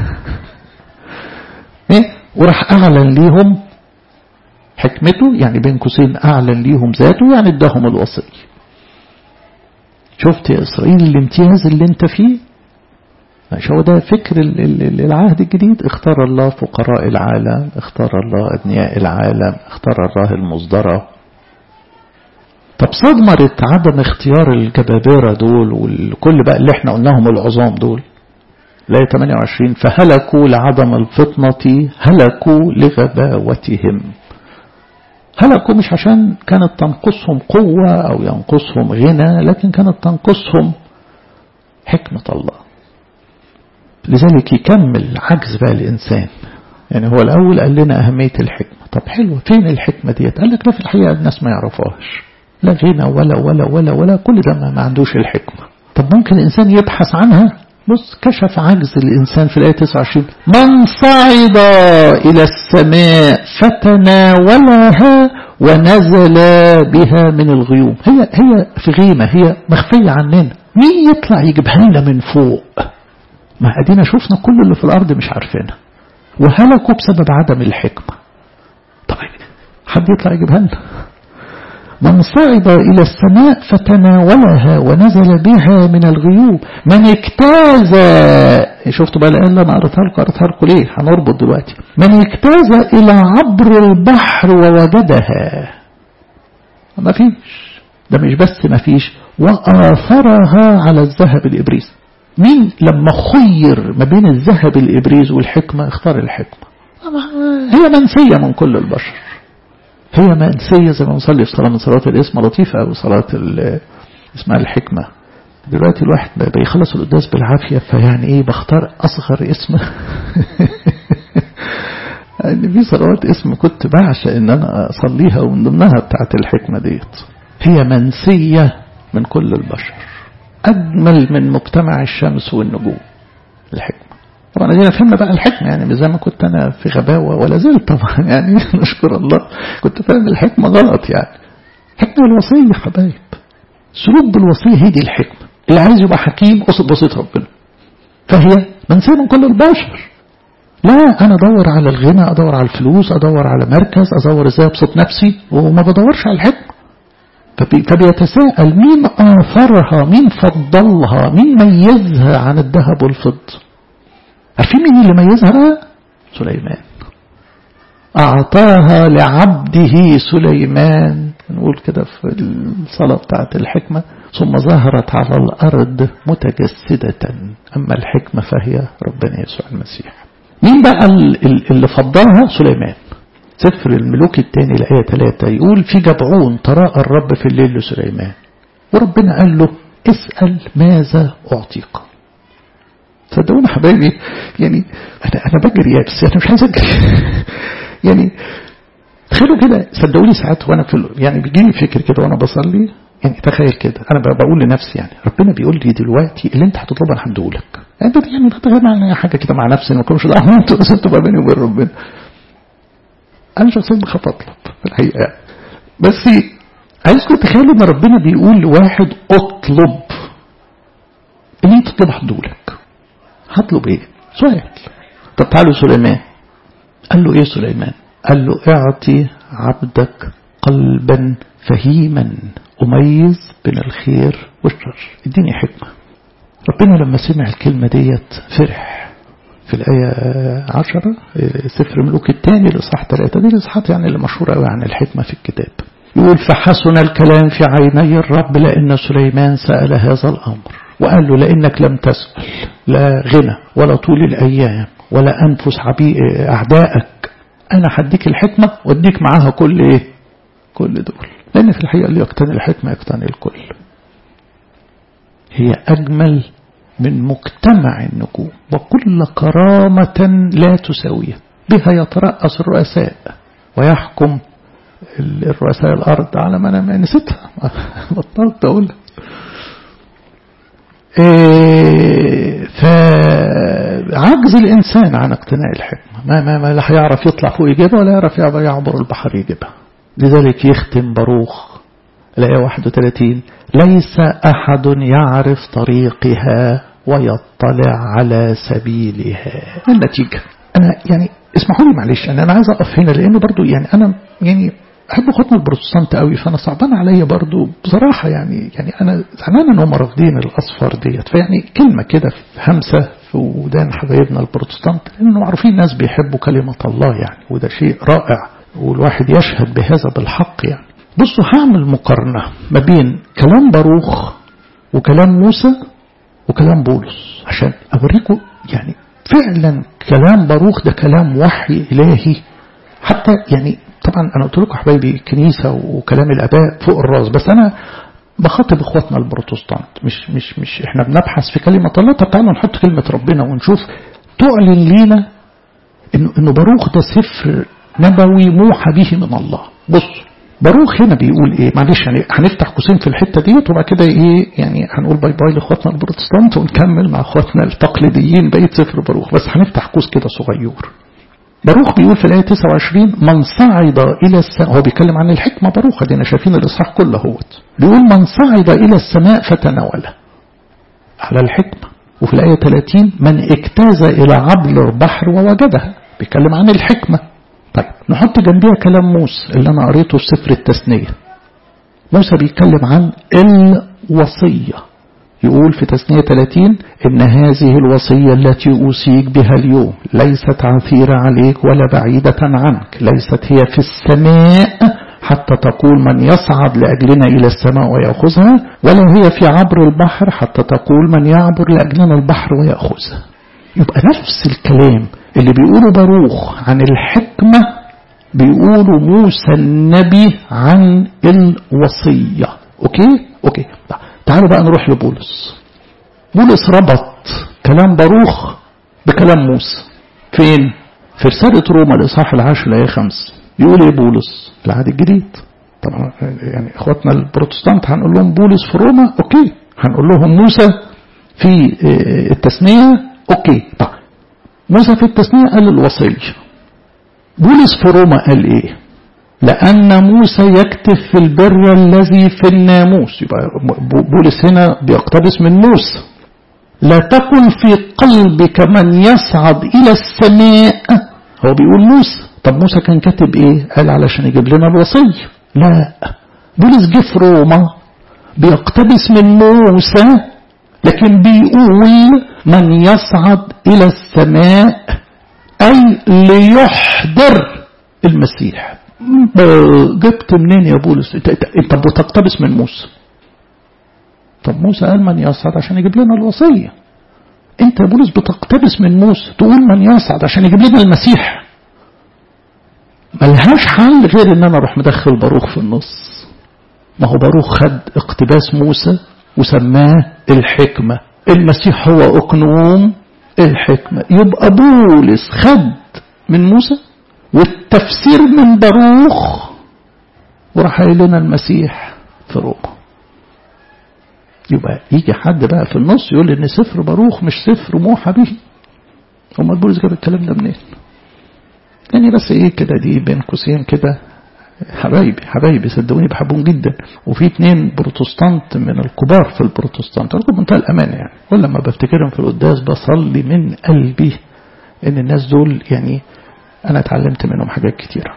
ايه وراح اعلن ليهم حكمته يعني بين قوسين اعلن ليهم ذاته يعني اداهم الوصيه شفت يا اسرائيل الامتياز اللي انت فيه مش هو ده فكر العهد الجديد اختار الله فقراء العالم اختار الله أبنياء العالم اختار الله المصدرة طب صدمرة عدم اختيار الجبابرة دول والكل بقى اللي احنا قلناهم العظام دول لا 28 فهلكوا لعدم الفطنة هلكوا لغباوتهم هلكوا مش عشان كانت تنقصهم قوة أو ينقصهم غنى لكن كانت تنقصهم حكمة الله لذلك يكمل عجز بقى الإنسان يعني هو الأول قال لنا أهمية الحكمة طب حلوة فين الحكمة ديت قال لك لا في الحقيقة الناس ما يعرفوهاش لا غنى ولا ولا ولا ولا كل ده ما عندوش الحكمة طب ممكن الإنسان يبحث عنها بص كشف عجز الإنسان في الآية 29 من صعد إلى السماء فتناولها ونزل بها من الغيوم هي هي في غيمة هي مخفية عننا مين يطلع يجيبها لنا من فوق ما ادينا شفنا كل اللي في الارض مش عارفينها وهلكوا بسبب عدم الحكمة طيب حد يطلع يجيبها لنا من صعد إلى السماء فتناولها ونزل بها من الغيوم من اجتاز شفتوا بقى الآن أنا قريتها لكم قريتها لكم ليه هنربط دلوقتي من اجتاز إلى عبر البحر ووجدها ما فيش ده مش بس ما فيش وآثرها على الذهب الإبريز مين لما خير ما بين الذهب الإبريز والحكمة اختار الحكمة هي منسية من كل البشر هي منسية زي ما نصلي في صلاة من صلاة الاسم لطيفة أو صلاة اسمها الحكمة دلوقتي الواحد بيخلص القداس بالعافية فيعني ايه بختار أصغر اسم ان في صلوات اسم كنت بعشق ان انا اصليها ومن ضمنها بتاعت الحكمة ديت هي منسية من كل البشر أجمل من مجتمع الشمس والنجوم الحكمة طبعا ادينا فهمنا بقى الحكمة يعني مش زي ما كنت أنا في غباوة ولا زلت طبعا يعني نشكر الله كنت فاهم الحكمة غلط يعني حكمة الوصية يا حبايب سلوك بالوصية هي دي الحكمة اللي عايز يبقى حكيم قصد وصية ربنا فهي منسية من كل البشر لا أنا أدور على الغنى أدور على الفلوس أدور على مركز أدور إزاي أبسط نفسي وما بدورش على الحكمة فبيتساءل مين آثرها مين فضلها مين ميزها عن الذهب والفضة عارفين مين اللي ميزها بقى سليمان أعطاها لعبده سليمان نقول كده في الصلاة بتاعت الحكمة ثم ظهرت على الأرض متجسدة أما الحكمة فهي ربنا يسوع المسيح مين بقى اللي فضلها سليمان سفر الملوك الثاني الآية 3 يقول في جبعون تراءى الرب في الليل لسليمان وربنا قال له اسأل ماذا أعطيك صدقوني حبايبي يعني أنا أنا بجري بس أنا مش عايز أجري يعني تخيلوا كده صدقوني ساعات وأنا في يعني بيجي لي فكر كده وأنا بصلي يعني تخيل كده أنا بقول لنفسي يعني ربنا بيقول لي دلوقتي اللي أنت هتطلبه أنا هديه لك يعني يعني بتغير مع حاجة كده مع نفسي ما كنتش دعوة أنتوا بس تبقى بيني وبين ربنا أنا شخصيا بخاف أطلب في الحقيقة يعني. بس عايزكم تخيلوا إن ربنا بيقول لواحد اطلب اللي أنت تطلب هدولك هطلب إيه؟ سؤال طب تعالوا سليمان قال له إيه سليمان؟ قال له اعطي عبدك قلبا فهيما أميز بين الخير والشر اديني حكمة ربنا لما سمع الكلمة ديت فرح في الآية عشرة سفر ملوك الثاني لصح ثلاثة دي الإصحاحات يعني اللي مشهورة قوي عن الحكمة في الكتاب يقول فحسن الكلام في عيني الرب لأن سليمان سأل هذا الأمر وقال له لأنك لم تسأل لا غنى ولا طول الأيام ولا أنفس أعدائك أنا هديك الحكمة واديك معاها كل إيه كل دول لأن في الحقيقة اللي يقتني الحكمة يقتني الكل هي أجمل من مجتمع النجوم وكل كرامة لا تساويها بها يترأس الرؤساء ويحكم الرؤساء الأرض على ما أنا نسيتها بطلت أقولها إيه فعجز الإنسان عن اقتناء الحكمة ما, ما, ما لا هيعرف يطلع فوق يجيبها ولا يعرف يعبر البحر يجيبها لذلك يختم باروخ الآية 31 ليس أحد يعرف طريقها ويطلع على سبيلها النتيجة أنا يعني اسمحوا لي معلش أنا, أنا عايز أقف هنا لأنه برضو يعني أنا يعني أحب أخواتنا البروتستانت قوي فأنا صعبان عليا برضو بصراحة يعني يعني أنا زعلان إن هم رافضين الأصفر ديت فيعني كلمة كده في همسة في ودان حبايبنا البروتستانت لأنه معروفين ناس بيحبوا كلمة الله يعني وده شيء رائع والواحد يشهد بهذا بالحق يعني بصوا هعمل مقارنة ما بين كلام باروخ وكلام موسى وكلام بولس عشان أوريكم يعني فعلا كلام باروخ ده كلام وحي إلهي حتى يعني طبعا أنا قلت لكم حبايبي الكنيسة وكلام الآباء فوق الراس بس أنا بخاطب اخواتنا البروتستانت مش مش مش احنا بنبحث في كلمة الله طب تعالوا نحط كلمة ربنا ونشوف تعلن لينا انه انه باروخ ده سفر نبوي موحى به من الله بص باروخ هنا بيقول ايه معلش يعني هنفتح قوسين في الحته ديت وبعد كده ايه يعني هنقول باي باي لاخواتنا البروتستانت ونكمل مع اخواتنا التقليديين بقيه سفر باروخ بس هنفتح قوس كده صغير باروخ بيقول في الايه 29 من صعد الى السماء هو بيتكلم عن الحكمه باروخ ادينا شايفين الاصحاح كله اهوت بيقول من صعد الى السماء فتناول على الحكمه وفي الايه 30 من اجتاز الى عبر البحر ووجدها بيتكلم عن الحكمه طيب نحط جنبيها كلام موسى اللي أنا قريته في سفر التثنية موسى بيتكلم عن الوصية يقول في تثنية 30 إن هذه الوصية التي أوصيك بها اليوم ليست عثيرة عليك ولا بعيدة عنك ليست هي في السماء حتى تقول من يصعد لأجلنا إلى السماء ويأخذها ولا هي في عبر البحر حتى تقول من يعبر لأجلنا البحر ويأخذها يبقى نفس الكلام اللي بيقولوا باروخ عن الحكمة بيقولوا موسى النبي عن الوصية أوكي أوكي تعالوا بقى نروح لبولس بولس ربط كلام باروخ بكلام موسى فين في رسالة روما الإصحاح العاشر الآية خمس يقول إيه بولس في العهد الجديد طبعا يعني إخواتنا البروتستانت هنقول لهم بولس في روما أوكي هنقول لهم موسى في التثنية أوكي طب موسى في التثنية قال الوصية بولس في روما قال ايه لأن موسى يكتب في البر الذي في الناموس يبقى بولس هنا بيقتبس من موسى لا تكن في قلبك من يصعد إلى السماء هو بيقول موسى طب موسى كان كاتب ايه قال علشان يجيب لنا الوصية لا بولس جه في روما بيقتبس من موسى لكن بيقول من يصعد إلى السماء أي ليحضر المسيح جبت منين يا بولس انت بتقتبس من موسى طب موسى قال من يصعد عشان يجيب لنا الوصية انت يا بولس بتقتبس من موسى تقول من يصعد عشان يجيب لنا المسيح ملهاش حل غير ان انا اروح مدخل باروخ في النص ما هو باروخ خد اقتباس موسى وسماه الحكمة المسيح هو اقنوم الحكمة يبقى بولس خد من موسى والتفسير من باروخ وراح قايل لنا المسيح في روما يبقى يجي حد بقى في النص يقول ان سفر باروخ مش سفر موحى به امال بولس جاب الكلام ده منين يعني بس ايه كده دي بين قوسين كده حبايبي حبايبي صدقوني بحبهم جدا وفي اتنين بروتستانت من الكبار في البروتستانت أقول بمنتهى الأمانة يعني كل ما بفتكرهم في القداس بصلي من قلبي إن الناس دول يعني أنا اتعلمت منهم حاجات كتيرة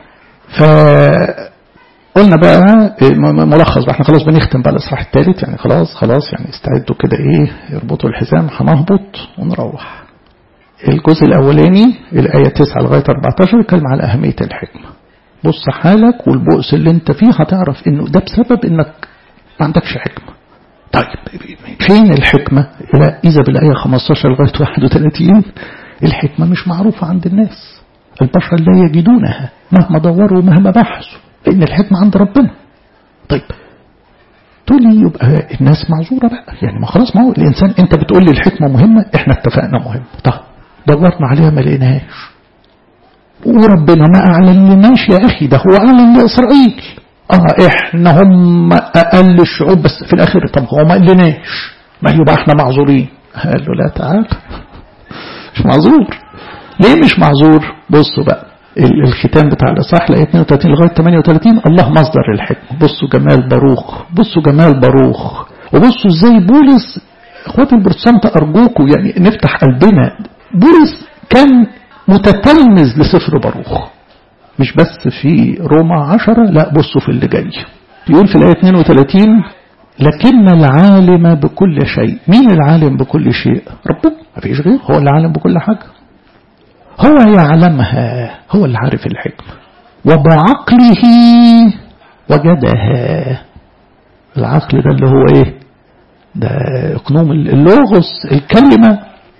فقلنا بقى ملخص بقى احنا خلاص بنختم بقى الإصحاح الثالث يعني خلاص خلاص يعني استعدوا كده إيه يربطوا الحزام هنهبط ونروح الجزء الأولاني الآية 9 لغاية 14 يتكلم على أهمية الحكمة بص حالك والبؤس اللي انت فيه هتعرف انه ده بسبب انك ما عندكش حكمة طيب فين الحكمة لا إذا بالآية 15 لغاية 31 الحكمة مش معروفة عند الناس البشر لا يجدونها مهما دوروا ومهما بحثوا لأن الحكمة عند ربنا طيب تقول لي يبقى الناس معذورة بقى يعني ما خلاص ما هو الإنسان أنت بتقول لي الحكمة مهمة إحنا اتفقنا مهمة طيب دورنا عليها ما لقيناهاش وربنا ما أعلن لناش يا أخي ده هو أعلن لإسرائيل اه احنا هم اقل الشعوب بس في الاخر طب هو ما قالناش ما يبقى احنا معذورين قال له لا تعال مش معذور ليه مش معذور بصوا بقى الختام بتاع الاصحاح لايه 32 لغايه 38 الله مصدر الحكمه بصوا جمال باروخ بصوا جمال باروخ وبصوا ازاي بولس اخواتي البروتستانت ارجوكم يعني نفتح قلبنا بولس كان متتلمذ لسفر باروخ مش بس في روما عشرة لا بصوا في اللي جاي يقول في الآية 32 لكن العالم بكل شيء مين العالم بكل شيء ربنا ما فيش غير هو اللي عالم بكل حاجة هو يعلمها هو اللي عارف الحكمة وبعقله وجدها العقل ده اللي هو ايه ده اقنوم اللوغوس الكلمة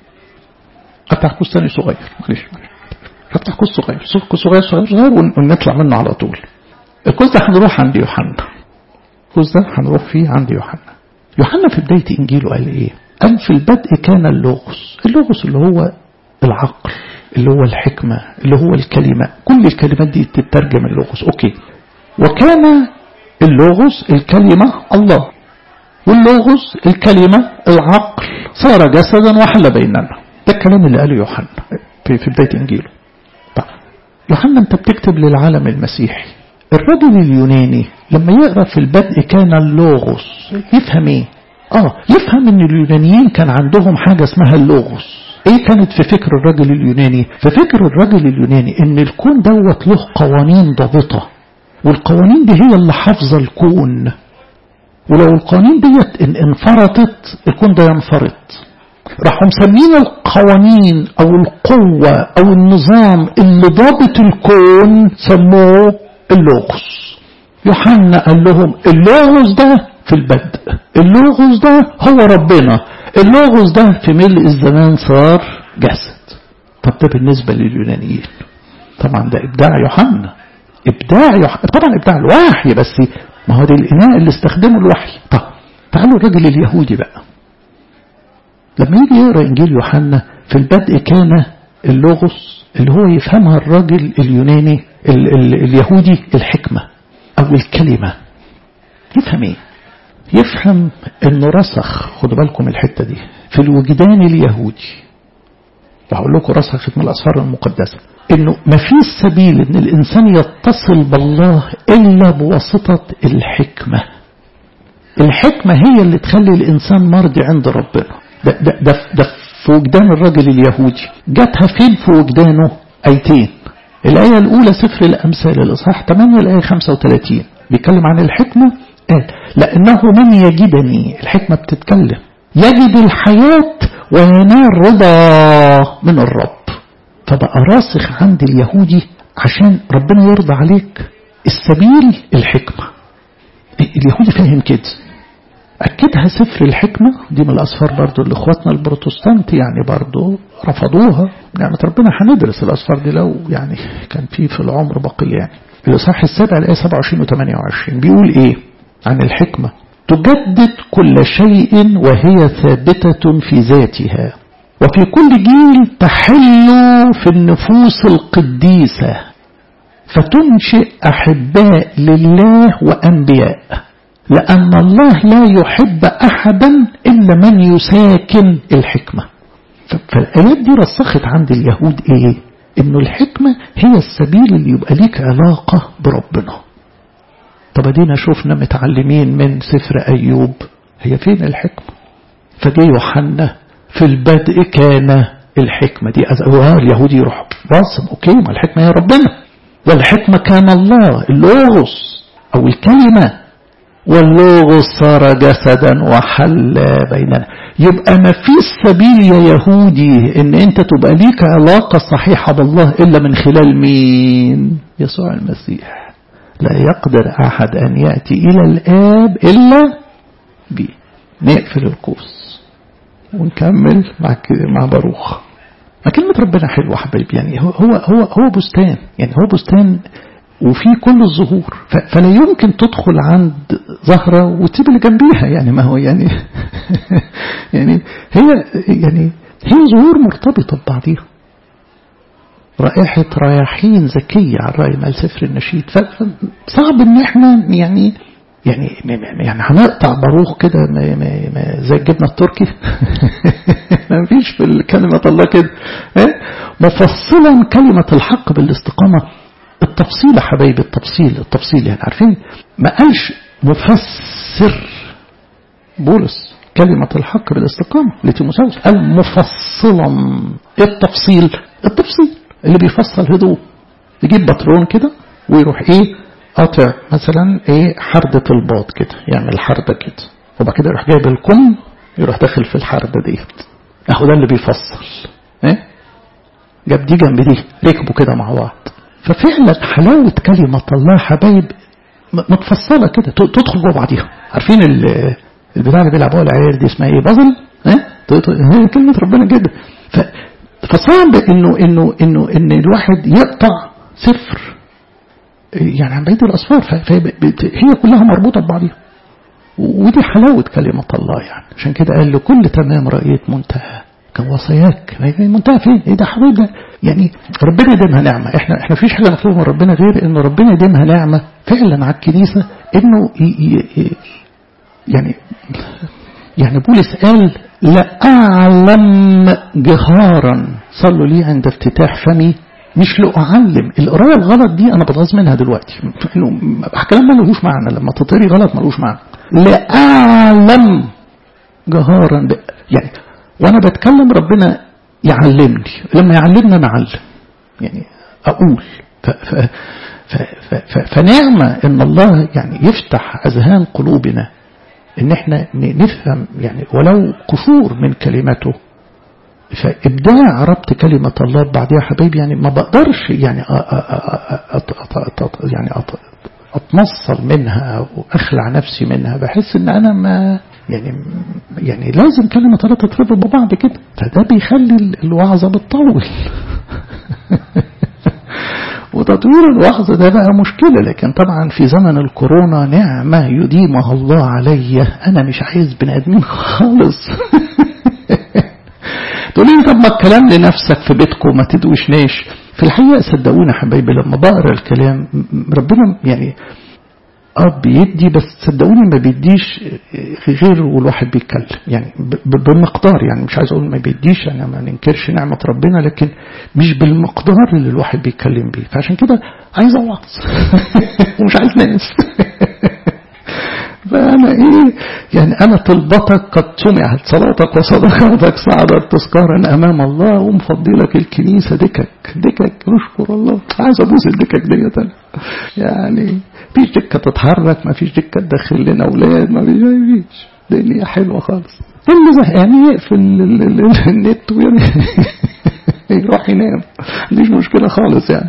افتح قوس تاني صغير معلش معلش هفتح قوس صغير قوس صغير صغير صغير ونطلع منه على طول القوس ده هنروح عند يوحنا القوس ده هنروح فيه عند يوحنا يوحنا في بداية إنجيله قال إيه قال في البدء كان اللوغوس اللوغوس اللي هو العقل اللي هو الحكمة اللي هو الكلمة كل الكلمات دي تترجم اللوغوس أوكي وكان اللوغوس الكلمة الله واللوغوس الكلمة العقل صار جسدا وحل بيننا ده الكلام اللي قاله يوحنا في بداية إنجيله طيب يوحنا أنت بتكتب للعالم المسيحي الرجل اليوناني لما يقرأ في البدء كان اللوغوس يفهم ايه اه يفهم ان اليونانيين كان عندهم حاجة اسمها اللوغوس ايه كانت في فكر الرجل اليوناني في فكر الرجل اليوناني ان الكون دوت له قوانين ضابطة والقوانين دي هي اللي حافظة الكون ولو القوانين ديت ان انفرطت الكون ده ينفرط راحوا مسمين القوانين او القوة او النظام اللي ضابط الكون سموه اللوغوس يوحنا قال لهم اللوغوس ده في البدء اللوغوس ده هو ربنا اللوغوس ده في ملء الزمان صار جسد طب ده بالنسبة لليونانيين طبعا ده إبداع يوحنا إبداع يوحنا طبعا إبداع الوحي بس ما هو ده الإناء اللي استخدمه الوحي طب تعالوا الراجل اليهودي بقى لما يجي يقرأ إنجيل يوحنا في البدء كان اللوغوس اللي هو يفهمها الراجل اليوناني ال ال اليهودي الحكمة أو الكلمة يفهم إيه يفهم أنه رسخ خدوا بالكم الحتة دي في الوجدان اليهودي وهقول لكم رسخ من الأسفار المقدسة أنه ما في سبيل أن الإنسان يتصل بالله إلا بواسطة الحكمة الحكمة هي اللي تخلي الإنسان مرضي عند ربنا ده, ده, ده, ده في وجدان الرجل اليهودي جاتها فين في وجدانه آيتين الآية الأولى سفر الأمثال الإصحاح 8 الآية 35 بيتكلم عن الحكمة قال لأنه من يجدني الحكمة بتتكلم يجد الحياة وينال رضا من الرب فبقى راسخ عند اليهودي عشان ربنا يرضى عليك السبيل الحكمة اليهودي فاهم كده أكدها سفر الحكمة دي من الأسفار برضو اللي إخواتنا البروتستانت يعني برضو رفضوها نعمة ربنا هندرس الأسفار دي لو يعني كان في في العمر بقية يعني الإصحاح السابع الآية 27 و 28 بيقول إيه عن الحكمة تجدد كل شيء وهي ثابتة في ذاتها وفي كل جيل تحل في النفوس القديسة فتنشئ أحباء لله وأنبياء لأن الله لا يحب أحدا إلا من يساكن الحكمة فالآيات دي رسخت عند اليهود إيه إنه الحكمة هي السبيل اللي يبقى ليك علاقة بربنا طب ادينا شفنا متعلمين من سفر أيوب هي فين الحكمة فجي يوحنا في البدء كان الحكمة دي اليهودي يروح باصم أوكي ما الحكمة هي ربنا والحكمة كان الله اللوغوس أو الكلمة واللوغوس صار جسدا وحل بيننا يبقى ما فيش سبيل يا يهودي ان انت تبقى ليك علاقة صحيحة بالله الا من خلال مين يسوع المسيح لا يقدر احد ان يأتي الى الاب الا بي نقفل القوس ونكمل مع مع باروخ ما كلمة ربنا حلوة حبايبي يعني هو هو هو هو بستان يعني هو بستان وفي كل الظهور فلا يمكن تدخل عند زهرة وتسيب اللي جنبيها يعني ما هو يعني يعني هي يعني هي ظهور مرتبطة ببعضيها رائحة رياحين ذكية على الرأي مال سفر النشيد فصعب ان احنا يعني يعني يعني هنقطع باروخ كده زي الجبنه التركي ما فيش في كلمه الله كده مفصلا كلمه الحق بالاستقامه التفصيل يا حبايبي التفصيل التفصيل يعني عارفين ما قالش مفسر بولس كلمة الحق بالاستقامة لتيموساوس قال مفصلا ايه التفصيل التفصيل اللي بيفصل هدوء يجيب بطرون كده ويروح ايه قاطع مثلا ايه حردة الباط كده يعمل حردة كده وبعد كده يروح جايب الكم يروح داخل في الحردة ديت اهو ده اللي بيفصل ايه جاب دي جنب دي ركبوا كده مع بعض ففعلا حلاوة كلمة الله حبايب متفصلة كده تدخل جوه بعضيها عارفين البتاع اللي بيلعبوها العيال دي اسمها ايه بازل ها هي كلمة ربنا كده فصعب انه انه انه ان الواحد يقطع سفر يعني عن بقيه الاصفار هي كلها مربوطه ببعضها ودي حلاوه كلمه الله يعني عشان كده قال لكل تمام رايت منتهى كان وصاياك المنتهى فين؟ ايه ده حبيبي يعني ربنا يديمها نعمه احنا احنا فيش حاجه نطلبها من ربنا غير ان ربنا يديمها نعمه فعلا على الكنيسه انه يعني يعني بولس قال لأعلم جهارا صلوا لي عند افتتاح فمي مش لأعلم القراية الغلط دي أنا بتغاظ منها دلوقتي إنه كلام ملوش معنى لما تطري غلط ملوش معنى لأعلم جهارا ب... يعني وأنا بتكلم ربنا يعلمني لما يعلمنا أنا أعلم يعني أقول ف... ف... ف... ف... ف... فنعمة إن الله يعني يفتح أذهان قلوبنا إن إحنا نفهم يعني ولو قشور من كلمته فإبداع ربط كلمة الله ببعضها حبايبي يعني ما بقدرش يعني أط أط أط يعني أط أتنصل منها أو أخلع نفسي منها بحس إن أنا ما يعني يعني لازم كلمة الله تتربط ببعض كده فده بيخلي الوعظة بتطول وتطوير الوعظ ده بقى مشكلة لكن طبعا في زمن الكورونا نعمة يديمها الله عليا أنا مش عايز بني آدمين خالص تقول لي طب ما الكلام لنفسك في بيتكم ما تدوشناش في الحقيقة صدقونا حبايبي لما بقرا الكلام ربنا يعني اه بيدي بس صدقوني ما بيديش غير والواحد بيتكلم يعني بمقدار يعني مش عايز اقول ما بيديش يعني ما ننكرش نعمة ربنا لكن مش بالمقدار اللي الواحد بيتكلم بيه فعشان كده عايز اوعظ ومش عايز ناس فأنا إيه يعني أنا طلبتك قد سمعت صلاتك وصدقاتك صعدت تذكارا أمام الله ومفضي لك الكنيسة دكك دكك نشكر الله عايز أبوس الدكك ديت أنا يعني فيش دكة تتحرك ما فيش دكة تدخل لنا أولاد ما فيش ما فيش الدنيا حلوة خالص اللي زهقان يقفل النت يروح ينام مفيش مشكلة خالص يعني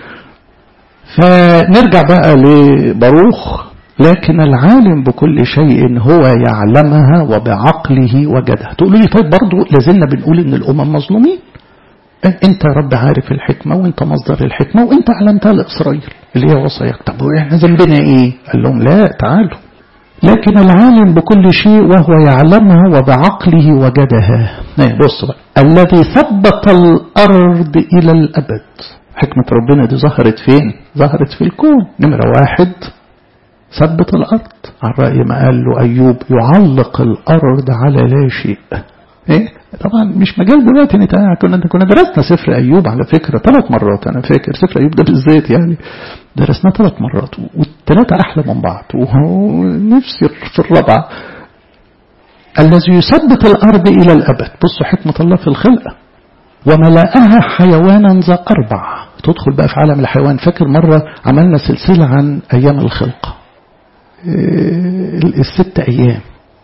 فنرجع بقى لباروخ لكن العالم بكل شيء هو يعلمها وبعقله وجدها تقولوا لي طيب برضه لازلنا بنقول ان الامم مظلومين انت يا رب عارف الحكمة وانت مصدر الحكمة وانت علمتها لإسرائيل اللي هي وصاياك طب واحنا ذنبنا ايه قال لهم لا تعالوا لكن العالم بكل شيء وهو يعلمها وبعقله وجدها بص بقى الذي ثبت الأرض إلى الأبد حكمة ربنا دي ظهرت فين ظهرت في الكون نمرة واحد ثبت الأرض على رأي ما قال له أيوب يعلق الأرض على لا شيء ايه طبعا مش مجال دلوقتي نتابع كنا كنا درسنا سفر ايوب على فكره ثلاث مرات انا فاكر سفر ايوب ده بالذات يعني درسناه ثلاث مرات والثلاثه احلى من بعض ونفسي في الرابعه الذي يثبت الارض الى الابد بصوا حكمه الله في الخلقه وملأها حيوانا ذا اربع تدخل بقى في عالم الحيوان فاكر مره عملنا سلسله عن ايام الخلقه الست ايام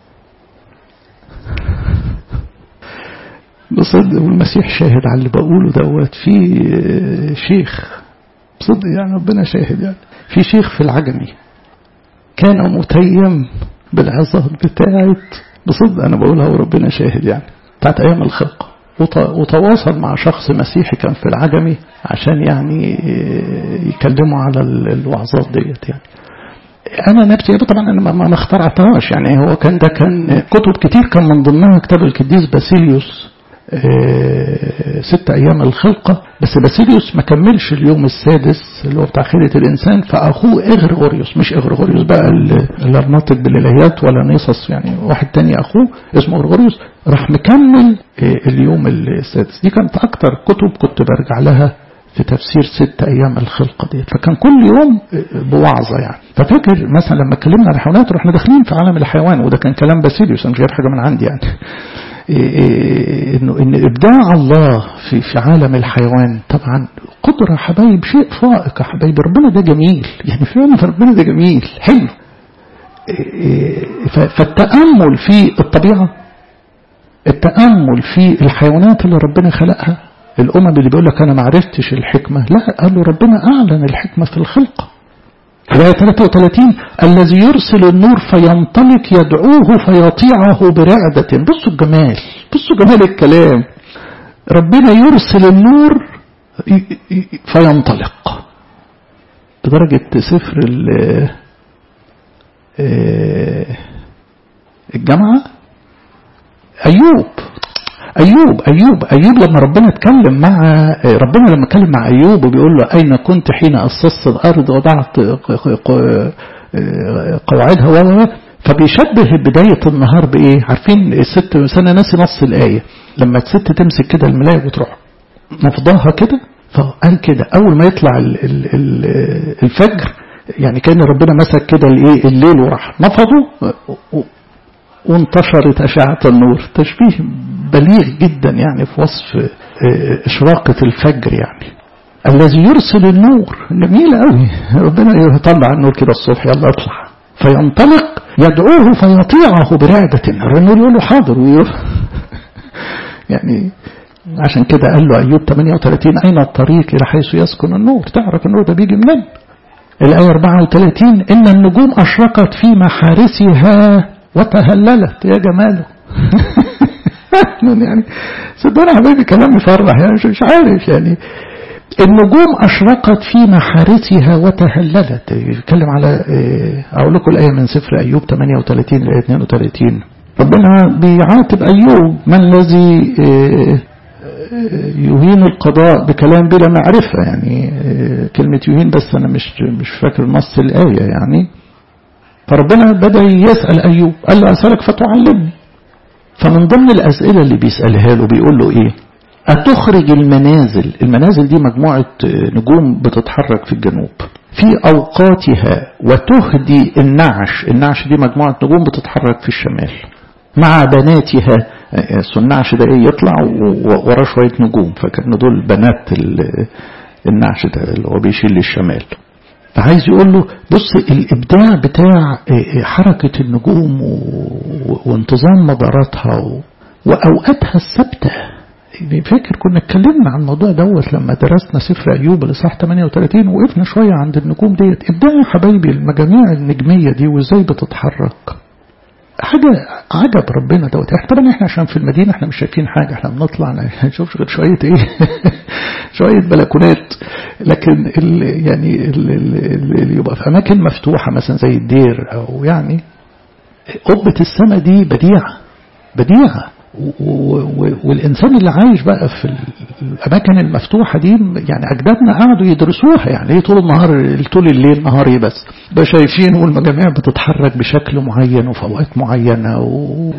بصدق والمسيح شاهد على اللي بقوله دوت في شيخ بصدق يعني ربنا شاهد يعني في شيخ في العجمي كان متيم بالعظات بتاعت بصدق انا بقولها وربنا شاهد يعني بتاعت ايام الخلق وتواصل مع شخص مسيحي كان في العجمي عشان يعني يكلموا على الوعظات ديت يعني انا نفسي طبعا انا ما اخترعتهاش يعني هو كان ده كان كتب كتير كان من ضمنها كتاب القديس باسيليوس ست أيام الخلقة بس باسيليوس ما كملش اليوم السادس اللي هو بتاع خيرة الإنسان فأخوه إغرغوريوس مش إغرغوريوس بقى اللي ناطق بالإلهيات ولا نيصص يعني واحد تاني أخوه اسمه إغرغوريوس راح مكمل اليوم السادس دي كانت أكتر كتب كنت برجع لها في تفسير ست أيام الخلقة دي فكان كل يوم بوعظة يعني ففاكر مثلا لما اتكلمنا عن الحيوانات رحنا داخلين في عالم الحيوان وده كان كلام باسيليوس مش غير حاجة من عندي يعني انه ان ابداع الله في في عالم الحيوان طبعا قدره حبايب شيء فائق يا حبايب ربنا ده جميل يعني فعلا ربنا ده جميل حلو فالتامل في الطبيعه التامل في الحيوانات اللي ربنا خلقها الامم اللي بيقول لك انا ما عرفتش الحكمه لا قالوا ربنا اعلن الحكمه في الخلقه الآية 33 الذي يرسل النور فينطلق يدعوه فيطيعه برعدة بصوا الجمال بصوا جمال الكلام ربنا يرسل النور فينطلق بدرجة سفر الجامعة أيوب أيوب أيوب أيوب لما ربنا اتكلم مع ربنا لما اتكلم مع أيوب وبيقول له أين كنت حين أسست الأرض وضعت قواعدها فبيشبه بداية النهار بإيه عارفين الست سنة ناسي نص الآية لما الست تمسك كده الملاية وتروح نفضاها كده فقال كده أول ما يطلع ال ال ال الفجر يعني كان ربنا مسك كده الايه الليل وراح نفضه وانتشرت أشعة النور تشبيه بليغ جدا يعني في وصف إشراقة الفجر يعني الذي يرسل النور جميل قوي ربنا يطلع النور كده الصبح يلا اطلع فينطلق يدعوه فيطيعه برعدة النور يقول له حاضر ويروح يعني عشان كده قال له أيوب 38 أين الطريق إلى حيث يسكن النور تعرف النور ده بيجي منين الآية 34 إن النجوم أشرقت في محارسها وتهللت يا جماله يعني صدقني حبيبي كلام يفرح يعني مش, مش عارف يعني النجوم أشرقت في محارسها وتهللت يتكلم على أقول لكم الآية من سفر أيوب 38 لآية 32 ربنا بيعاتب أيوب ما الذي يهين القضاء بكلام بلا معرفة يعني كلمة يهين بس أنا مش مش فاكر نص الآية يعني فربنا بدأ يسأل أيوب قال له أسألك فتعلمني فمن ضمن الأسئلة اللي بيسألها له بيقول له إيه أتخرج المنازل المنازل دي مجموعة نجوم بتتحرك في الجنوب في أوقاتها وتهدي النعش النعش دي مجموعة نجوم بتتحرك في الشمال مع بناتها النعش ده ايه يطلع وراه شوية نجوم فكانوا دول بنات النعش ده اللي هو بيشيل للشمال فعايز يقول له بص الإبداع بتاع حركة النجوم وانتظام مداراتها وأوقاتها الثابتة فاكر كنا اتكلمنا عن الموضوع دوت لما درسنا سفر أيوب الإصحاح 38 وقفنا شوية عند النجوم ديت إبداع يا حبايبي المجاميع النجمية دي وإزاي بتتحرك حاجة عجب ربنا دوت احنا طبعا احنا عشان في المدينة احنا مش شايفين حاجة احنا بنطلع ما نشوفش غير شوية ايه شوية بلكونات لكن ال يعني اللي يبقى في أماكن مفتوحة مثلا زي الدير أو يعني قبة السماء دي بديعة بديعة والإنسان اللي عايش بقى في الأماكن المفتوحة دي يعني أجدادنا قعدوا يدرسوها يعني ايه طول النهار طول الليل نهاري بس بقى شايفين والمجاميع بتتحرك بشكل معين وفي أوقات معينة و...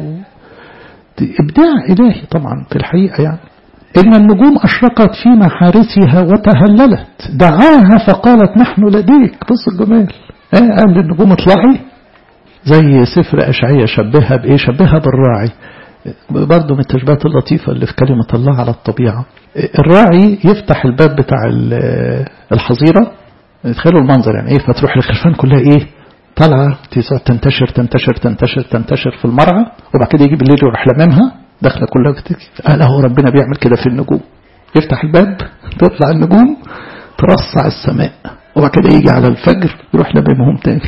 إبداع إلهي طبعا في الحقيقة يعني إن النجوم أشرقت في محارسها وتهللت دعاها فقالت نحن لديك بص الجمال ايه قال للنجوم اطلعي زي سفر أشعية شبهها بإيه شبهها بالراعي برضه من التشبيهات اللطيفة اللي في كلمة الله على الطبيعة الراعي يفتح الباب بتاع الحظيرة تخيلوا المنظر يعني ايه فتروح الخرفان كلها ايه طالعة تنتشر تنتشر تنتشر تنتشر في المرعى وبعد كده يجي بالليل يروح لممها داخله كلها بتكي قال اهو ربنا بيعمل كده في النجوم يفتح الباب تطلع النجوم ترصع السماء وبعد كده يجي على الفجر يروح لممهم تاني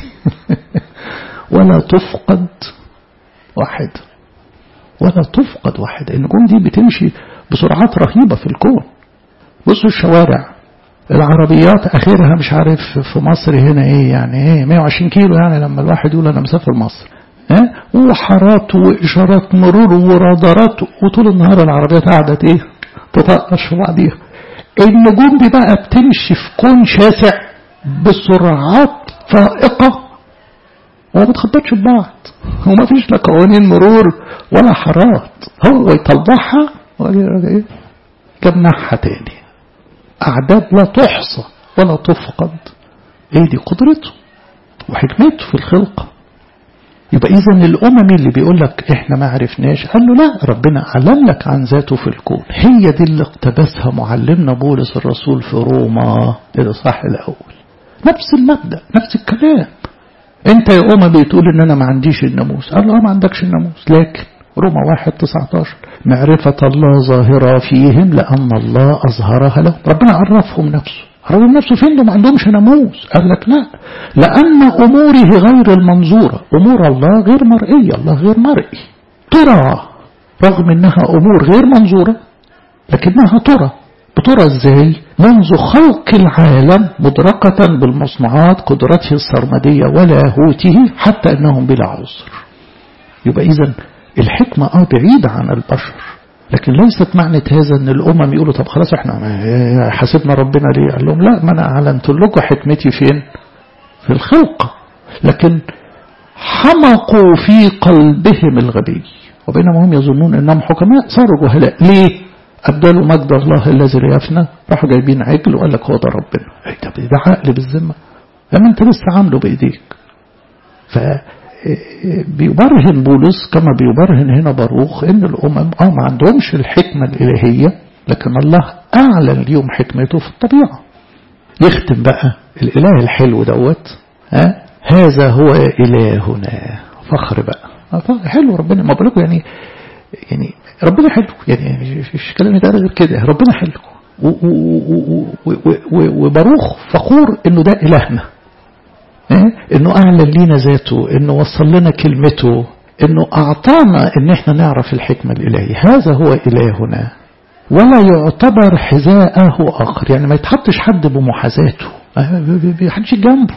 ولا تفقد واحد ولا تفقد واحد النجوم دي بتمشي بسرعات رهيبة في الكون بصوا الشوارع العربيات اخرها مش عارف في مصر هنا ايه يعني ايه 120 كيلو يعني لما الواحد يقول انا مسافر مصر اه وحارات واشارات مرور ورادارات وطول النهار العربيات قاعدة ايه تطقش في بعضيها النجوم دي بقى بتمشي في كون شاسع بسرعات فائقة وما بتخبطش ببعض وما فيش لا قوانين مرور ولا حارات هو يطلعها ايه جمعها تاني أعداد لا تحصى ولا تفقد ايه دي قدرته وحكمته في الخلقة يبقى إذا الأمم اللي بيقول لك إحنا ما عرفناش قال له لا ربنا أعلن لك عن ذاته في الكون هي دي اللي اقتبسها معلمنا بولس الرسول في روما الإصحاح الأول نفس المبدأ نفس الكلام أنت يا أمم بتقول إن أنا ما عنديش الناموس قال له ما عندكش الناموس لكن روما واحد 19 معرفة الله ظاهرة فيهم لأن الله أظهرها لهم ربنا عرفهم نفسه عرفهم نفسه فين ما عندهمش ناموس قال لك لا لأن أموره غير المنظورة أمور الله غير مرئية الله غير مرئي ترى رغم أنها أمور غير منظورة لكنها ترى بترى ازاي منذ خلق العالم مدركة بالمصنوعات قدرته السرمدية ولاهوته حتى أنهم بلا عذر يبقى إذا الحكمة اه بعيدة عن البشر لكن ليست معنى هذا ان الامم يقولوا طب خلاص احنا حاسبنا ربنا ليه قال لهم لا ما انا اعلنت لكم حكمتي فين في الخلق لكن حمقوا في قلبهم الغبي وبينما هم يظنون انهم حكماء صاروا جهلاء ليه ابدلوا مجد الله الذي لا يفنى راحوا جايبين عجل وقال لك هو ده ربنا ايه ده ده عقل بالذمه لما انت لسه عامله بايديك ف بيبرهن بولس كما بيبرهن هنا باروخ ان الامم اه ما عندهمش الحكمه الالهيه لكن الله اعلن اليوم حكمته في الطبيعه يختم بقى الاله الحلو دوت ها هذا هو الهنا فخر بقى حلو ربنا ما بقول يعني يعني ربنا حلو يعني مش كلام ده غير كده ربنا حلو وباروخ فخور انه ده الهنا انه اعلن لينا ذاته انه وصل لنا كلمته انه اعطانا ان احنا نعرف الحكمة الالهية هذا هو الهنا ولا يعتبر حذاءه اخر يعني ما يتحطش حد بمحاذاته ما حدش جنبه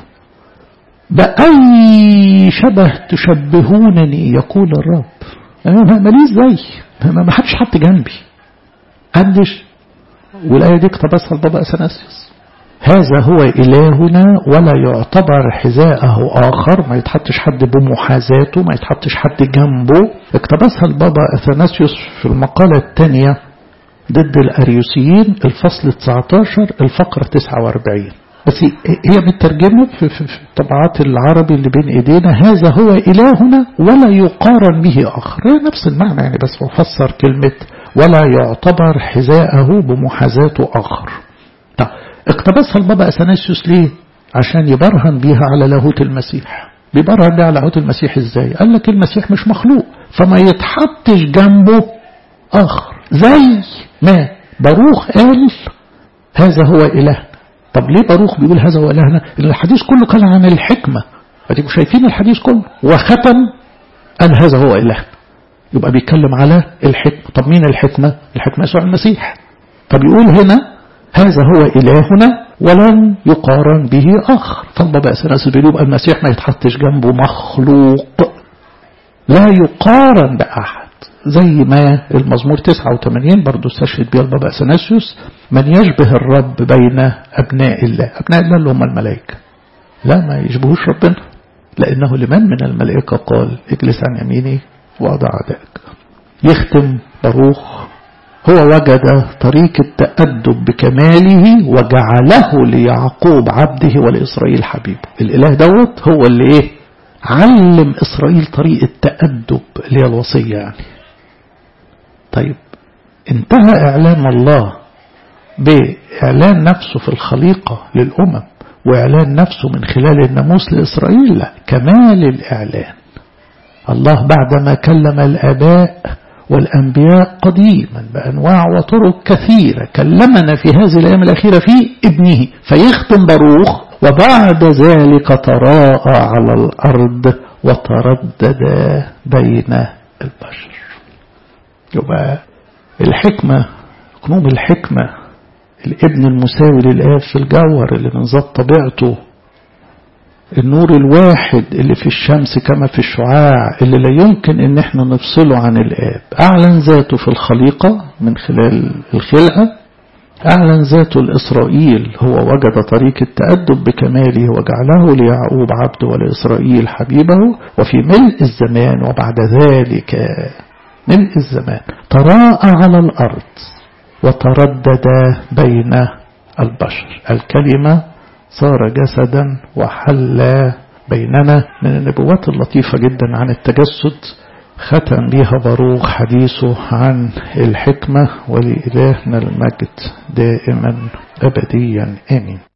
بأي شبه تشبهونني يقول الرب ماليش زي ما حدش حط جنبي حدش والآية دي اقتبسها البابا أثناسيوس هذا هو إلهنا ولا يعتبر حذاءه آخر ما يتحطش حد بمحاذاته ما يتحطش حد جنبه اقتبسها البابا أثناسيوس في المقالة الثانية ضد الأريوسيين الفصل 19 الفقرة 49 بس هي مترجمة في, في, في طبعات العربي اللي بين ايدينا هذا هو إلهنا ولا يقارن به آخر هي نفس المعنى يعني بس بفسر كلمة ولا يعتبر حذاءه بمحاذاته آخر طيب اقتبسها البابا أثناسيوس ليه عشان يبرهن بيها على لاهوت المسيح بيبرهن بيها على لاهوت المسيح ازاي قال لك المسيح مش مخلوق فما يتحطش جنبه آخر زي ما باروخ قال هذا هو إلهنا طب ليه باروخ بيقول هذا هو إلهنا لأن الحديث كله كان عن الحكمة فتبقوا شايفين الحديث كله وختم قال هذا هو إلهنا يبقى بيتكلم على الحكمة طب مين الحكمة الحكمة يسوع المسيح طب يقول هنا هذا هو إلهنا ولن يقارن به آخر فالبابا أسناس بيقول المسيح ما يتحطش جنبه مخلوق لا يقارن بأحد زي ما المزمور 89 برضو استشهد بها البابا أثناسيوس من يشبه الرب بين أبناء الله أبناء الله اللي هم الملائكة لا ما يشبهوش ربنا لأنه لمن من الملائكة قال اجلس عن يميني وأضع عدائك يختم باروخ هو وجد طريق التأدب بكماله وجعله ليعقوب عبده ولإسرائيل حبيبه الإله دوت هو اللي إيه علم إسرائيل طريقة تأدب اللي هي الوصية يعني طيب انتهى إعلان الله بإعلان نفسه في الخليقة للأمم وإعلان نفسه من خلال الناموس لإسرائيل لا كمال الإعلان الله بعدما كلم الآباء والأنبياء قديما بأنواع وطرق كثيرة كلمنا في هذه الأيام الأخيرة في ابنه فيختم باروخ وبعد ذلك تراءى على الأرض وتردد بين البشر يبقى الحكمة كنوم الحكمة الابن المساوي للآب في الجوهر اللي من ذات طبيعته النور الواحد اللي في الشمس كما في الشعاع اللي لا يمكن ان احنا نفصله عن الآب أعلن ذاته في الخليقة من خلال الخلقة أعلن ذاته لإسرائيل هو وجد طريق التأدب بكماله وجعله ليعقوب عبده ولإسرائيل حبيبه وفي ملء الزمان وبعد ذلك ملء الزمان تراءى على الأرض وتردد بين البشر الكلمة صار جسدا وحل بيننا من النبوات اللطيفة جدا عن التجسد ختم بها باروخ حديثه عن الحكمة ولإلهنا المجد دائما أبديا آمين